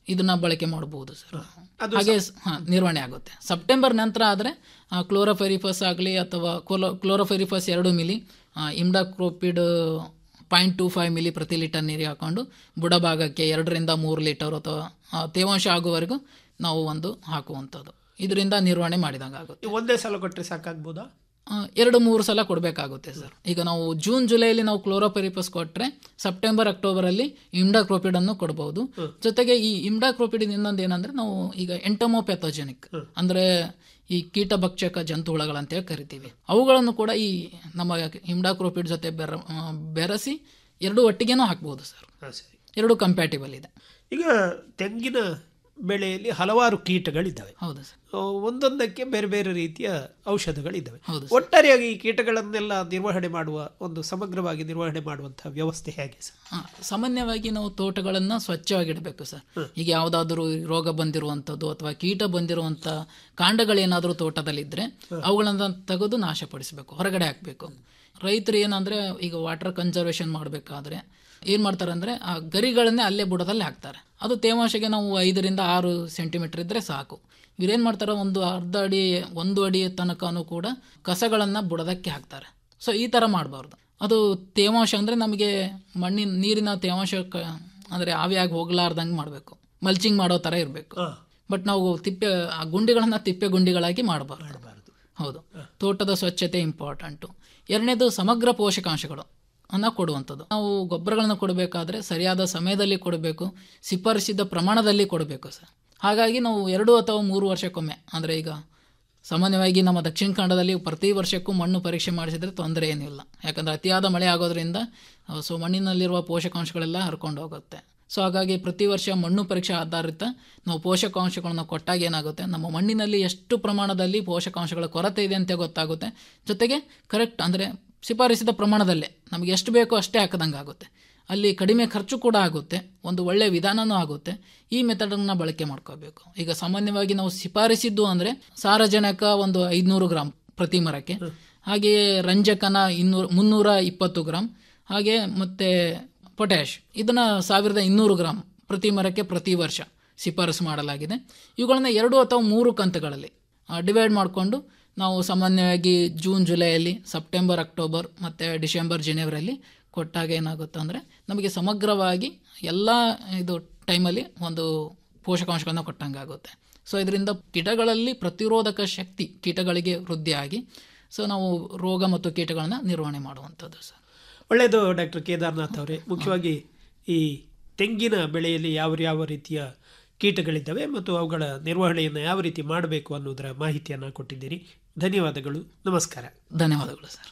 ಇದನ್ನ ಬಳಕೆ ಮಾಡಬಹುದು ಸರ್ ಹಾಗೆ ಸ್- ಹಾ, ನಿರ್ವಹಣೆ ಆಗುತ್ತೆ ಸೆಪ್ಟೆಂಬರ್ ನಂತರ ಆದರೆ ಕ್ಲೋರೋಫೆರಿಫಸ್ ಆಗಲಿ ಅಥವಾ ಕ್ಲೋರೋಫೆರಿಫಸ್ ಎರಡು milli imidacloprid point two five milli ಪ್ರತಿ ಲೀಟರ್ ನೀರಿಗೆ ಹಾಕೊಂಡು ಬುಡಭಾಗಕ್ಕೆ ಎರಡರಿಂದ ಮೂರು ಲೀಟರ್ ಅಥವಾ ಆ, ತೇವಾಂಶ ಆಗುವವರೆಗೂ ನಾವು ಒಂದು ಹಾಕುವಂಥದ್ದು ಇದರಿಂದ ನಿರ್ವಹಣೆ ಮಾಡಿದಂಗೆ ಆಗುತ್ತೆ ಒಂದೇ ಸಲ ಕೊಟ್ಟರೆ ಸಾಕಾಗ್ಬೋದಾ ಆ, ಎರಡು ಮೂರು ಸಲ ಕೊಡಬೇಕಾಗುತ್ತೆ ಸರ್ ಈಗ ನಾವು ಜೂನ್ ಜುಲೈಲಿ ನಾವು ಕ್ಲೋರೋಪೆರಿಪಸ್ ಕೊಟ್ಟರೆ ಸೆಪ್ಟೆಂಬರ್ ಅಕ್ಟೋಬರಲ್ಲಿ ಇಮ್ಡಾಕ್ರೋಪಿಡ್ ಅನ್ನು ಕೊಡಬಹುದು ಜೊತೆಗೆ ಈ ಇಮ್ಡಾಕ್ರೋಪಿಡ್ ಇನ್ನೊಂದು ಏನಂದ್ರೆ ನಾವು ಈಗ ಎಂಟಮೋಪ್ಯಾಥೋಜೆನಿಕ್ ಅಂದ್ರೆ ಈ ಕೀಟಭಕ್ಷಕ ಜಂತು ಹುಳಗಳಂತೇಳಿ ಕರಿತೀವಿ ಅವುಗಳನ್ನು ಕೂಡ ಈ ನಮ್ಮ ಇಮ್ಡಾಕ್ರೋಪಿಡ್ ಜೊತೆ ಬೆರ ಆ, ಬೆರೆಸಿ ಎರಡು ಒಟ್ಟಿಗೆನೂ ಹಾಕ್ಬೋದು ಸರ್ ಹಾಂ ಸರಿ ಎರಡು ಕಂಪ್ಯಾಟಿಬಲ್ ಇದೆ ಈಗ ತೆಂಗಿನ ಬೆಳೆಯಲ್ಲಿ ಹಲವಾರು ಕೀಟಗಳಿದ್ದಾವೆ ಹೌದು ಸರ್ ಆ, ಒಂದೊಂದಕ್ಕೆ ಬೇರೆ ಬೇರೆ ರೀತಿಯ ಔಷಧಗಳಿದ್ದಾವೆ ಹೌದು ಒಟ್ಟಾರೆಯಾಗಿ ಈ ಕೀಟಗಳನ್ನೆಲ್ಲ ನಿರ್ವಹಣೆ ಮಾಡುವ ಒಂದು ಸಮಗ್ರವಾಗಿ ನಿರ್ವಹಣೆ ಮಾಡುವಂತಹ ವ್ಯವಸ್ಥೆ ಹೇಗೆ ಸರ್ ಆ, ಸಾಮಾನ್ಯವಾಗಿ ನಾವು ತೋಟಗಳನ್ನು ಸ್ವಚ್ಛವಾಗಿಡಬೇಕು ಸರ್ ಈಗ ಯಾವುದಾದ್ರೂ ರೋಗ ಬಂದಿರುವಂಥದ್ದು ಅಥವಾ ಕೀಟ ಬಂದಿರುವಂಥ ಕಾಂಡಗಳೇನಾದರೂ ತೋಟದಲ್ಲಿದ್ದರೆ ಅವುಗಳನ್ನು ತೆಗೆದು ನಾಶಪಡಿಸಬೇಕು ಹೊರಗಡೆ ಹಾಕಬೇಕು ರೈತರು ಏನಂದರೆ ಈಗ ವಾಟರ್ ಕನ್ಸರ್ವೇಷನ್ ಮಾಡಬೇಕಾದ್ರೆ ಏನು ಮಾಡ್ತಾರೆ ಅಂದರೆ ಆ ಗರಿಗಳನ್ನೇ ಅಲ್ಲೇ ಬುಡದಲ್ಲಿ ಹಾಕ್ತಾರೆ ಅದು ತೇವಾಂಶಕ್ಕೆ ನಾವು ಐದರಿಂದ ಆರು ಸೆಂಟಿಮೀಟರ್ ಇದ್ದರೆ ಸಾಕು ಇವ್ರೇನು ಮಾಡ್ತಾರೆ ಒಂದು ಅರ್ಧ ಅಡಿ ಒಂದು ಅಡಿ ತನಕನೂ ಕೂಡ ಕಸಗಳನ್ನು ಬುಡದಕ್ಕೆ ಹಾಕ್ತಾರೆ ಸೊ ಈ ಥರ ಮಾಡಬಾರ್ದು ಅದು ತೇವಾಂಶ ಅಂದರೆ ನಮಗೆ ಮಣ್ಣಿನ ನೀರಿನ ತೇವಾಂಶ ಕ ಅಂದರೆ ಆವಿಯಾಗಿ ಹೋಗ್ಲಾರ್ದಂಗೆ ಮಾಡಬೇಕು ಮಲ್ಚಿಂಗ್ ಮಾಡೋ ಥರ ಇರಬೇಕು ಬಟ್ ನಾವು ತಿಪ್ಪೆ ಆ ಗುಂಡಿಗಳನ್ನು ತಿಪ್ಪೆ ಗುಂಡಿಗಳಾಗಿ ಮಾಡಬಾರ್ದು ಹೌದು ತೋಟದ ಸ್ವಚ್ಛತೆ ಇಂಪಾರ್ಟೆಂಟು ಎರಡನೇದು ಸಮಗ್ರ ಪೋಷಕಾಂಶಗಳು ಅನ್ನ ಕೊಡುವಂಥದ್ದು ನಾವು ಗೊಬ್ಬರಗಳನ್ನು ಕೊಡಬೇಕಾದ್ರೆ ಸರಿಯಾದ ಸಮಯದಲ್ಲಿ ಕೊಡಬೇಕು ಶಿಫಾರಸಿದ ಪ್ರಮಾಣದಲ್ಲಿ ಕೊಡಬೇಕು ಸರ್ ಹಾಗಾಗಿ ನಾವು ಎರಡು ಅಥವಾ ಮೂರು ವರ್ಷಕ್ಕೊಮ್ಮೆ ಅಂದರೆ ಈಗ ಸಾಮಾನ್ಯವಾಗಿ ನಮ್ಮ ದಕ್ಷಿಣ ಕನ್ನಡದಲ್ಲಿ ಪ್ರತಿ ವರ್ಷಕ್ಕೂ ಮಣ್ಣು ಪರೀಕ್ಷೆ ಮಾಡಿಸಿದ್ರೆ ತೊಂದರೆ ಏನಿಲ್ಲ ಯಾಕಂದರೆ ಅತಿಯಾದ ಮಳೆ ಆಗೋದ್ರಿಂದ ಸೊ ಮಣ್ಣಿನಲ್ಲಿರುವ ಪೋಷಕಾಂಶಗಳೆಲ್ಲ ಹರ್ಕೊಂಡು ಹೋಗುತ್ತೆ ಸೊ ಹಾಗಾಗಿ ಪ್ರತಿ ವರ್ಷ ಮಣ್ಣು ಪರೀಕ್ಷೆ ಆಧಾರಿತ ನಾವು ಪೋಷಕಾಂಶಗಳನ್ನು ಕೊಟ್ಟಾಗ ಏನಾಗುತ್ತೆ ನಮ್ಮ ಮಣ್ಣಿನಲ್ಲಿ ಎಷ್ಟು ಪ್ರಮಾಣದಲ್ಲಿ ಪೋಷಕಾಂಶಗಳ ಕೊರತೆ ಇದೆ ಅಂತ ಗೊತ್ತಾಗುತ್ತೆ ಜೊತೆಗೆ ಕರೆಕ್ಟ್ ಅಂದರೆ ಶಿಫಾರಸಿದ ಪ್ರಮಾಣದಲ್ಲೇ ನಮಗೆ ಎಷ್ಟು ಬೇಕೋ ಅಷ್ಟೇ ಹಾಕದಂಗೆ ಆಗುತ್ತೆ ಅಲ್ಲಿ ಕಡಿಮೆ ಖರ್ಚು ಕೂಡ ಆಗುತ್ತೆ ಒಂದು ಒಳ್ಳೆಯ ವಿಧಾನನೂ ಆಗುತ್ತೆ ಈ ಮೆಥಡನ್ನು ಬಳಕೆ ಮಾಡ್ಕೋಬೇಕು ಈಗ ಸಾಮಾನ್ಯವಾಗಿ ನಾವು ಶಿಫಾರಸಿದ್ದು ಅಂದರೆ ಸಾರಜನಕ ಒಂದು ಐದುನೂರು ಗ್ರಾಮ್ ಪ್ರತಿ ಮರಕ್ಕೆ ಹಾಗೆಯೇ ರಂಜಕನ ಇನ್ನೂರು ಮುನ್ನೂರ ಇಪ್ಪತ್ತು ಗ್ರಾಮ್ ಹಾಗೆ ಮತ್ತು ಪೊಟ್ಯಾಶ್ ಇದನ್ನು ಸಾವಿರದ ಇನ್ನೂರು ಗ್ರಾಮ್ ಪ್ರತಿ ಮರಕ್ಕೆ ಪ್ರತಿ ವರ್ಷ ಶಿಫಾರಸು ಮಾಡಲಾಗಿದೆ ಇವುಗಳನ್ನ ಎರಡು ಅಥವಾ ಮೂರು ಕಂತುಗಳಲ್ಲಿ ಡಿವೈಡ್ ಮಾಡಿಕೊಂಡು ನಾವು ಸಾಮಾನ್ಯವಾಗಿ ಜೂನ್ ಜುಲೈಯಲ್ಲಿ ಸೆಪ್ಟೆಂಬರ್ ಅಕ್ಟೋಬರ್ ಮತ್ತು ಡಿಸೆಂಬರ್ ಜನವರಿಯಲ್ಲಿ ಕೊಟ್ಟಾಗ ಏನಾಗುತ್ತೆ ಅಂದರೆ ನಮಗೆ ಸಮಗ್ರವಾಗಿ ಎಲ್ಲ ಇದು ಟೈಮಲ್ಲಿ ಒಂದು ಪೋಷಕಾಂಶಗಳನ್ನ ಕೊಟ್ಟಂಗೆ ಆಗುತ್ತೆ ಸೊ ಇದರಿಂದ ಕೀಟಗಳಲ್ಲಿ ಪ್ರತಿರೋಧಕ ಶಕ್ತಿ ಕೀಟಗಳಿಗೆ ವೃದ್ಧಿಯಾಗಿ ಸೊ ನಾವು ರೋಗ ಮತ್ತು ಕೀಟಗಳನ್ನು ನಿರ್ವಹಣೆ ಮಾಡುವಂಥದ್ದು ಸರ್ ಒಳ್ಳೆಯದು ಡಾಕ್ಟರ್ ಕೇದಾರ್ನಾಥ್ ಅವರೇ ಮುಖ್ಯವಾಗಿ ಈ ತೆಂಗಿನ ಬೆಳೆಯಲ್ಲಿ ಯಾವ ಯಾವ ರೀತಿಯ ಕೀಟಗಳಿದ್ದಾವೆ ಮತ್ತು ಅವುಗಳ ನಿರ್ವಹಣೆಯನ್ನು ಯಾವ ರೀತಿ ಮಾಡಬೇಕು ಅನ್ನೋದರ ಮಾಹಿತಿಯನ್ನು ಕೊಟ್ಟಿದ್ದೀರಿ ಧನ್ಯವಾದಗಳು ನಮಸ್ಕಾರ ಧನ್ಯವಾದಗಳು ಸರ್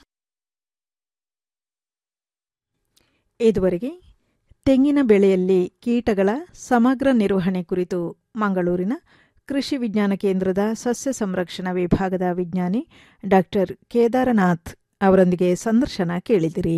ಇದುವರೆಗೆ ತೆಂಗಿನ ಬೆಳೆಯಲ್ಲಿ ಕೀಟಗಳ ಸಮಗ್ರ ನಿರ್ವಹಣೆ ಕುರಿತು ಮಂಗಳೂರಿನ ಕೃಷಿ ವಿಜ್ಞಾನ ಕೇಂದ್ರದ ಸಸ್ಯ ಸಂರಕ್ಷಣಾ ವಿಭಾಗದ ವಿಜ್ಞಾನಿ ಡಾಕ್ಟರ್ ಕೇದಾರನಾಥ್ ಅವರೊಂದಿಗೆ ಸಂದರ್ಶನ ಕೇಳಿದಿರಿ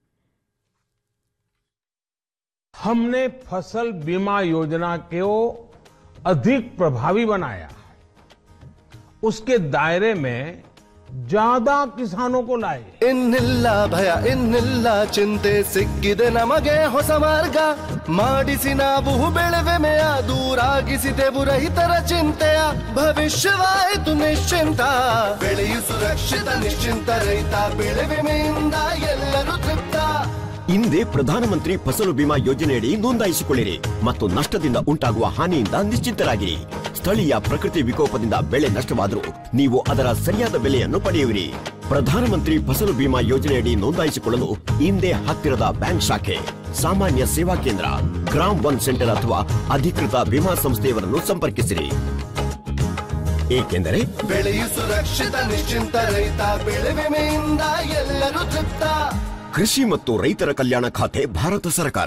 हमने फसल बीमा योजना को अधिक प्रभावी बनाया उसके दायरे में ज्यादा किसानों को लाए ಇನ್ನಿಲ್ಲ ಭಯ ಇನ್ನಿಲ್ಲ ಚಿಂತೆ ಸಿಕ್ಕಿದೆ ನಮಗೆ ಹೊಸ ಮಾರ್ಗ ಮಾಡಿಸಿ ನಾವು ಬೆಳೆವೆಮೆಯ ದೂರಾಗಿಸಿದೆವು ರೈತರ ಚಿಂತೆಯ ಭವಿಷ್ಯವಾಯಿತು ನಿಶ್ಚಿಂತ ಬೆಳೆಯು ಸುರಕ್ಷಿತ ನಿಶ್ಚಿಂತ ರೈತ ಬೆಳೆ ವಿಮೆಯಿಂದ ಎಲ್ಲರೂ ತೃಪ್ತ ಹಿಂದೆ ಪ್ರಧಾನಮಂತ್ರಿ ಫಸಲು ಬಿಮಾ ಯೋಜನೆಯಡಿ ನೋಂದಾಯಿಸಿಕೊಳ್ಳಿರಿ ಮತ್ತು ನಷ್ಟದಿಂದ ಉಂಟಾಗುವ ಹಾನಿಯಿಂದ ನಿಶ್ಚಿಂತರಾಗಿರಿ ಸ್ಥಳೀಯ ಪ್ರಕೃತಿ ವಿಕೋಪದಿಂದ ಬೆಳೆ ನಷ್ಟವಾದರೂ ನೀವು ಅದರ ಸರಿಯಾದ ಬೆಲೆಯನ್ನು ಪಡೆಯುವಿರಿ ಪ್ರಧಾನಮಂತ್ರಿ ಫಸಲು ಬಿಮಾ ಯೋಜನೆಯಡಿ ನೋಂದಾಯಿಸಿಕೊಳ್ಳಲು ಹಿಂದೆ ಹತ್ತಿರದ ಬ್ಯಾಂಕ್ ಶಾಖೆ ಸಾಮಾನ್ಯ ಸೇವಾ ಕೇಂದ್ರ ಗ್ರಾಮ್ ಒನ್ ಸೆಂಟರ್ ಅಥವಾ ಅಧಿಕೃತ ವಿಮಾ ಸಂಸ್ಥೆಯವರನ್ನು ಸಂಪರ್ಕಿಸಿರಿ ಏಕೆಂದರೆ ಬೆಳೆಯು ಸುರಕ್ಷಿತ ನಿಶ್ಚಿಂತ ರೈತ ಬೆಳೆ ವಿಮೆಯಿಂದ ಎಲ್ಲರೂ ತೃಪ್ತ ಕೃಷಿ ಮತ್ತು ರೈತರ ಕಲ್ಯಾಣ ಖಾತೆ ಭಾರತ ಸರ್ಕಾರ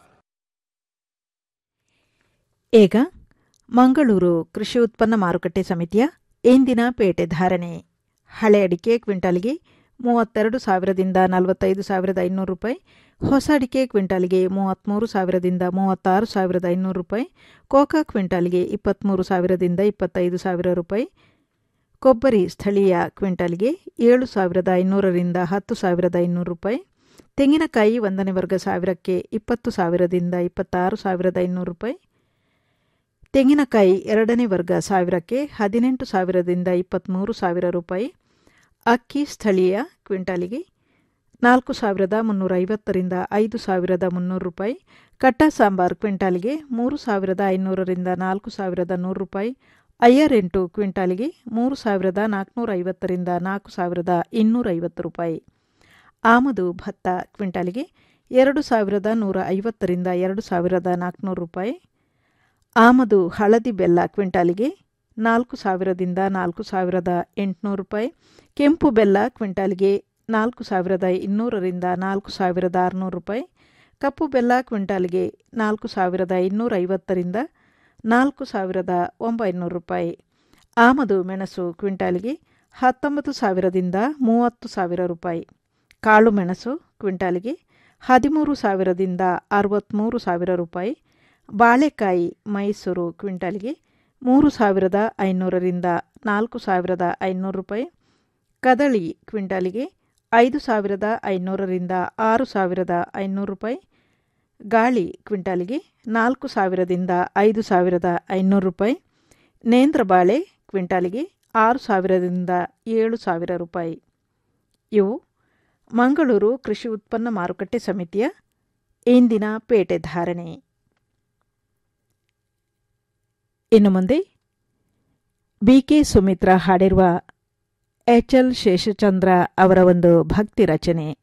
ಈಗ ಮಂಗಳೂರು ಕೃಷಿ ಉತ್ಪನ್ನ ಮಾರುಕಟ್ಟೆ ಸಮಿತಿಯ ಇಂದಿನ ಪೇಟೆ ಧಾರಣೆ ಹಳೆ ಅಡಿಕೆ ಕ್ವಿಂಟಾಲ್ಗೆ ಮೂವತ್ತೆರಡು ಸಾವಿರದಿಂದ ನಲವತ್ತೈದು ಸಾವಿರದ ಐನೂರು ರೂಪಾಯಿ ಹೊಸ ಅಡಿಕೆ ಕ್ವಿಂಟಾಲ್ಗೆ ಮೂವತ್ತ್ಮೂರು ಸಾವಿರದಿಂದ ಮೂವತ್ತಾರು ಸಾವಿರದ ಐನೂರು ರೂಪಾಯಿ ಕೋಕಾ ಕ್ವಿಂಟಾಲ್ಗೆ ಇಪ್ಪತ್ತ್ಮೂರು ಸಾವಿರದಿಂದ ಇಪ್ಪತ್ತೈದು ಸಾವಿರ ರೂಪಾಯಿ ಕೊಬ್ಬರಿ ಸ್ಥಳೀಯ ಕ್ವಿಂಟಾಲ್ಗೆ ಏಳು ಸಾವಿರದ ಐನೂರರಿಂದ ಹತ್ತು ಸಾವಿರದ ಐನೂರು ರೂಪಾಯಿ ತೆಂಗಿನಕಾಯಿ ಒಂದನೇ ವರ್ಗ ಸಾವಿರಕ್ಕೆ ಇಪ್ಪತ್ತು ಸಾವಿರದಿಂದ ಇಪ್ಪತ್ತಾರು ಸಾವಿರದ ಐನೂರು ರೂಪಾಯಿ ತೆಂಗಿನಕಾಯಿ ಎರಡನೇ ವರ್ಗ ಸಾವಿರಕ್ಕೆ ಹದಿನೆಂಟು ಸಾವಿರದಿಂದ ಇಪ್ಪತ್ತ್ಮೂರು ಸಾವಿರ ರೂಪಾಯಿ ಅಕ್ಕಿ ಸ್ಥಳೀಯ ಕ್ವಿಂಟಾಲಿಗೆ ನಾಲ್ಕು ಸಾವಿರದ ಮುನ್ನೂರ ಐವತ್ತರಿಂದ ಐದು ಸಾವಿರದ ಮುನ್ನೂರು ರೂಪಾಯಿ ಕಟ್ಟ ಸಾಂಬಾರ್ ಕ್ವಿಂಟಾಲಿಗೆ ಮೂರು ಸಾವಿರದ ಐನೂರರಿಂದ ನಾಲ್ಕು ಸಾವಿರದ ನೂರು ರೂಪಾಯಿ ಐಆರ್ ಎಂಟು ಕ್ವಿಂಟಾಲಿಗೆ ಮೂರು ಸಾವಿರದ ನಾಲ್ಕುನೂರ ಐವತ್ತರಿಂದ ನಾಲ್ಕು ಸಾವಿರದ ಇನ್ನೂರ ಐವತ್ತು ರೂಪಾಯಿ ಆಮದು ಭತ್ತ ಕ್ವಿಂಟಾಲಿಗೆ ಎರಡು ಸಾವಿರದ ನೂರ ಐವತ್ತರಿಂದ ಎರಡು ಸಾವಿರದ ನಾಲ್ಕುನೂರು ರೂಪಾಯಿ ಆಮದು ಹಳದಿ ಬೆಲ್ಲ ಕ್ವಿಂಟಾಲಿಗೆ ನಾಲ್ಕು ಸಾವಿರದಿಂದ ನಾಲ್ಕು ಸಾವಿರದ ಎಂಟುನೂರು ರೂಪಾಯಿ ಕೆಂಪು ಬೆಲ್ಲ ಕ್ವಿಂಟಾಲಿಗೆ ನಾಲ್ಕು ಸಾವಿರದ ಇನ್ನೂರರಿಂದ ನಾಲ್ಕು ಸಾವಿರದ ಆರುನೂರು ರೂಪಾಯಿ ಕಪ್ಪು ಬೆಲ್ಲ ಕ್ವಿಂಟಾಲಿಗೆ ನಾಲ್ಕು ಸಾವಿರದ ಇನ್ನೂರ ಐವತ್ತರಿಂದ ನಾಲ್ಕು ಸಾವಿರದ ಒಂಬೈನೂರು ರೂಪಾಯಿ ಆಮದು ಮೆಣಸು ಕ್ವಿಂಟಾಲಿಗೆ ಹತ್ತೊಂಬತ್ತು ಸಾವಿರದಿಂದ ಮೂವತ್ತು ಸಾವಿರ ರೂಪಾಯಿ ಕಾಳು ಮೆಣಸು ಕ್ವಿಂಟಾಲಿಗೆ ಹದಿಮೂರು ಸಾವಿರದಿಂದ ಅರವತ್ತ್ಮೂರು ಸಾವಿರ ರೂಪಾಯಿ ಬಾಳೆಕಾಯಿ ಮೈಸೂರು ಕ್ವಿಂಟಾಲಿಗೆ ಮೂರು ಸಾವಿರದ ಐನೂರರಿಂದ ನಾಲ್ಕು ಸಾವಿರದ ಐನೂರು ರೂಪಾಯಿ ಕದಳಿ ಕ್ವಿಂಟಾಲಿಗೆ ಐದು ಸಾವಿರದ ಐನೂರರಿಂದ ಆರು ಸಾವಿರದ ಐನೂರು ರೂಪಾಯಿ ಗಾಳಿ ಕ್ವಿಂಟಾಲಿಗೆ ನಾಲ್ಕು ಸಾವಿರದಿಂದ ಐದು ಸಾವಿರದ ಐನೂರು ರೂಪಾಯಿ ನೇಂದ್ರ ಬಾಳೆ ಕ್ವಿಂಟಾಲಿಗೆ ಆರು ಸಾವಿರದಿಂದ ಏಳು ಸಾವಿರ ರೂಪಾಯಿ ಇವು ಮಂಗಳೂರು ಕೃಷಿ ಉತ್ಪನ್ನ ಮಾರುಕಟ್ಟೆ ಸಮಿತಿಯ ಇಂದಿನ ಪೇಟೆ ಧಾರಣೆ ಇನ್ನು ಮುಂದೆ ಬಿಕೆ ಸುಮಿತ್ರಾ ಹಾಡಿರುವ ಎಚ್ ಎಲ್ ಶೇಷಚಂದ್ರ ಅವರ ಒಂದು ಭಕ್ತಿ ರಚನೆ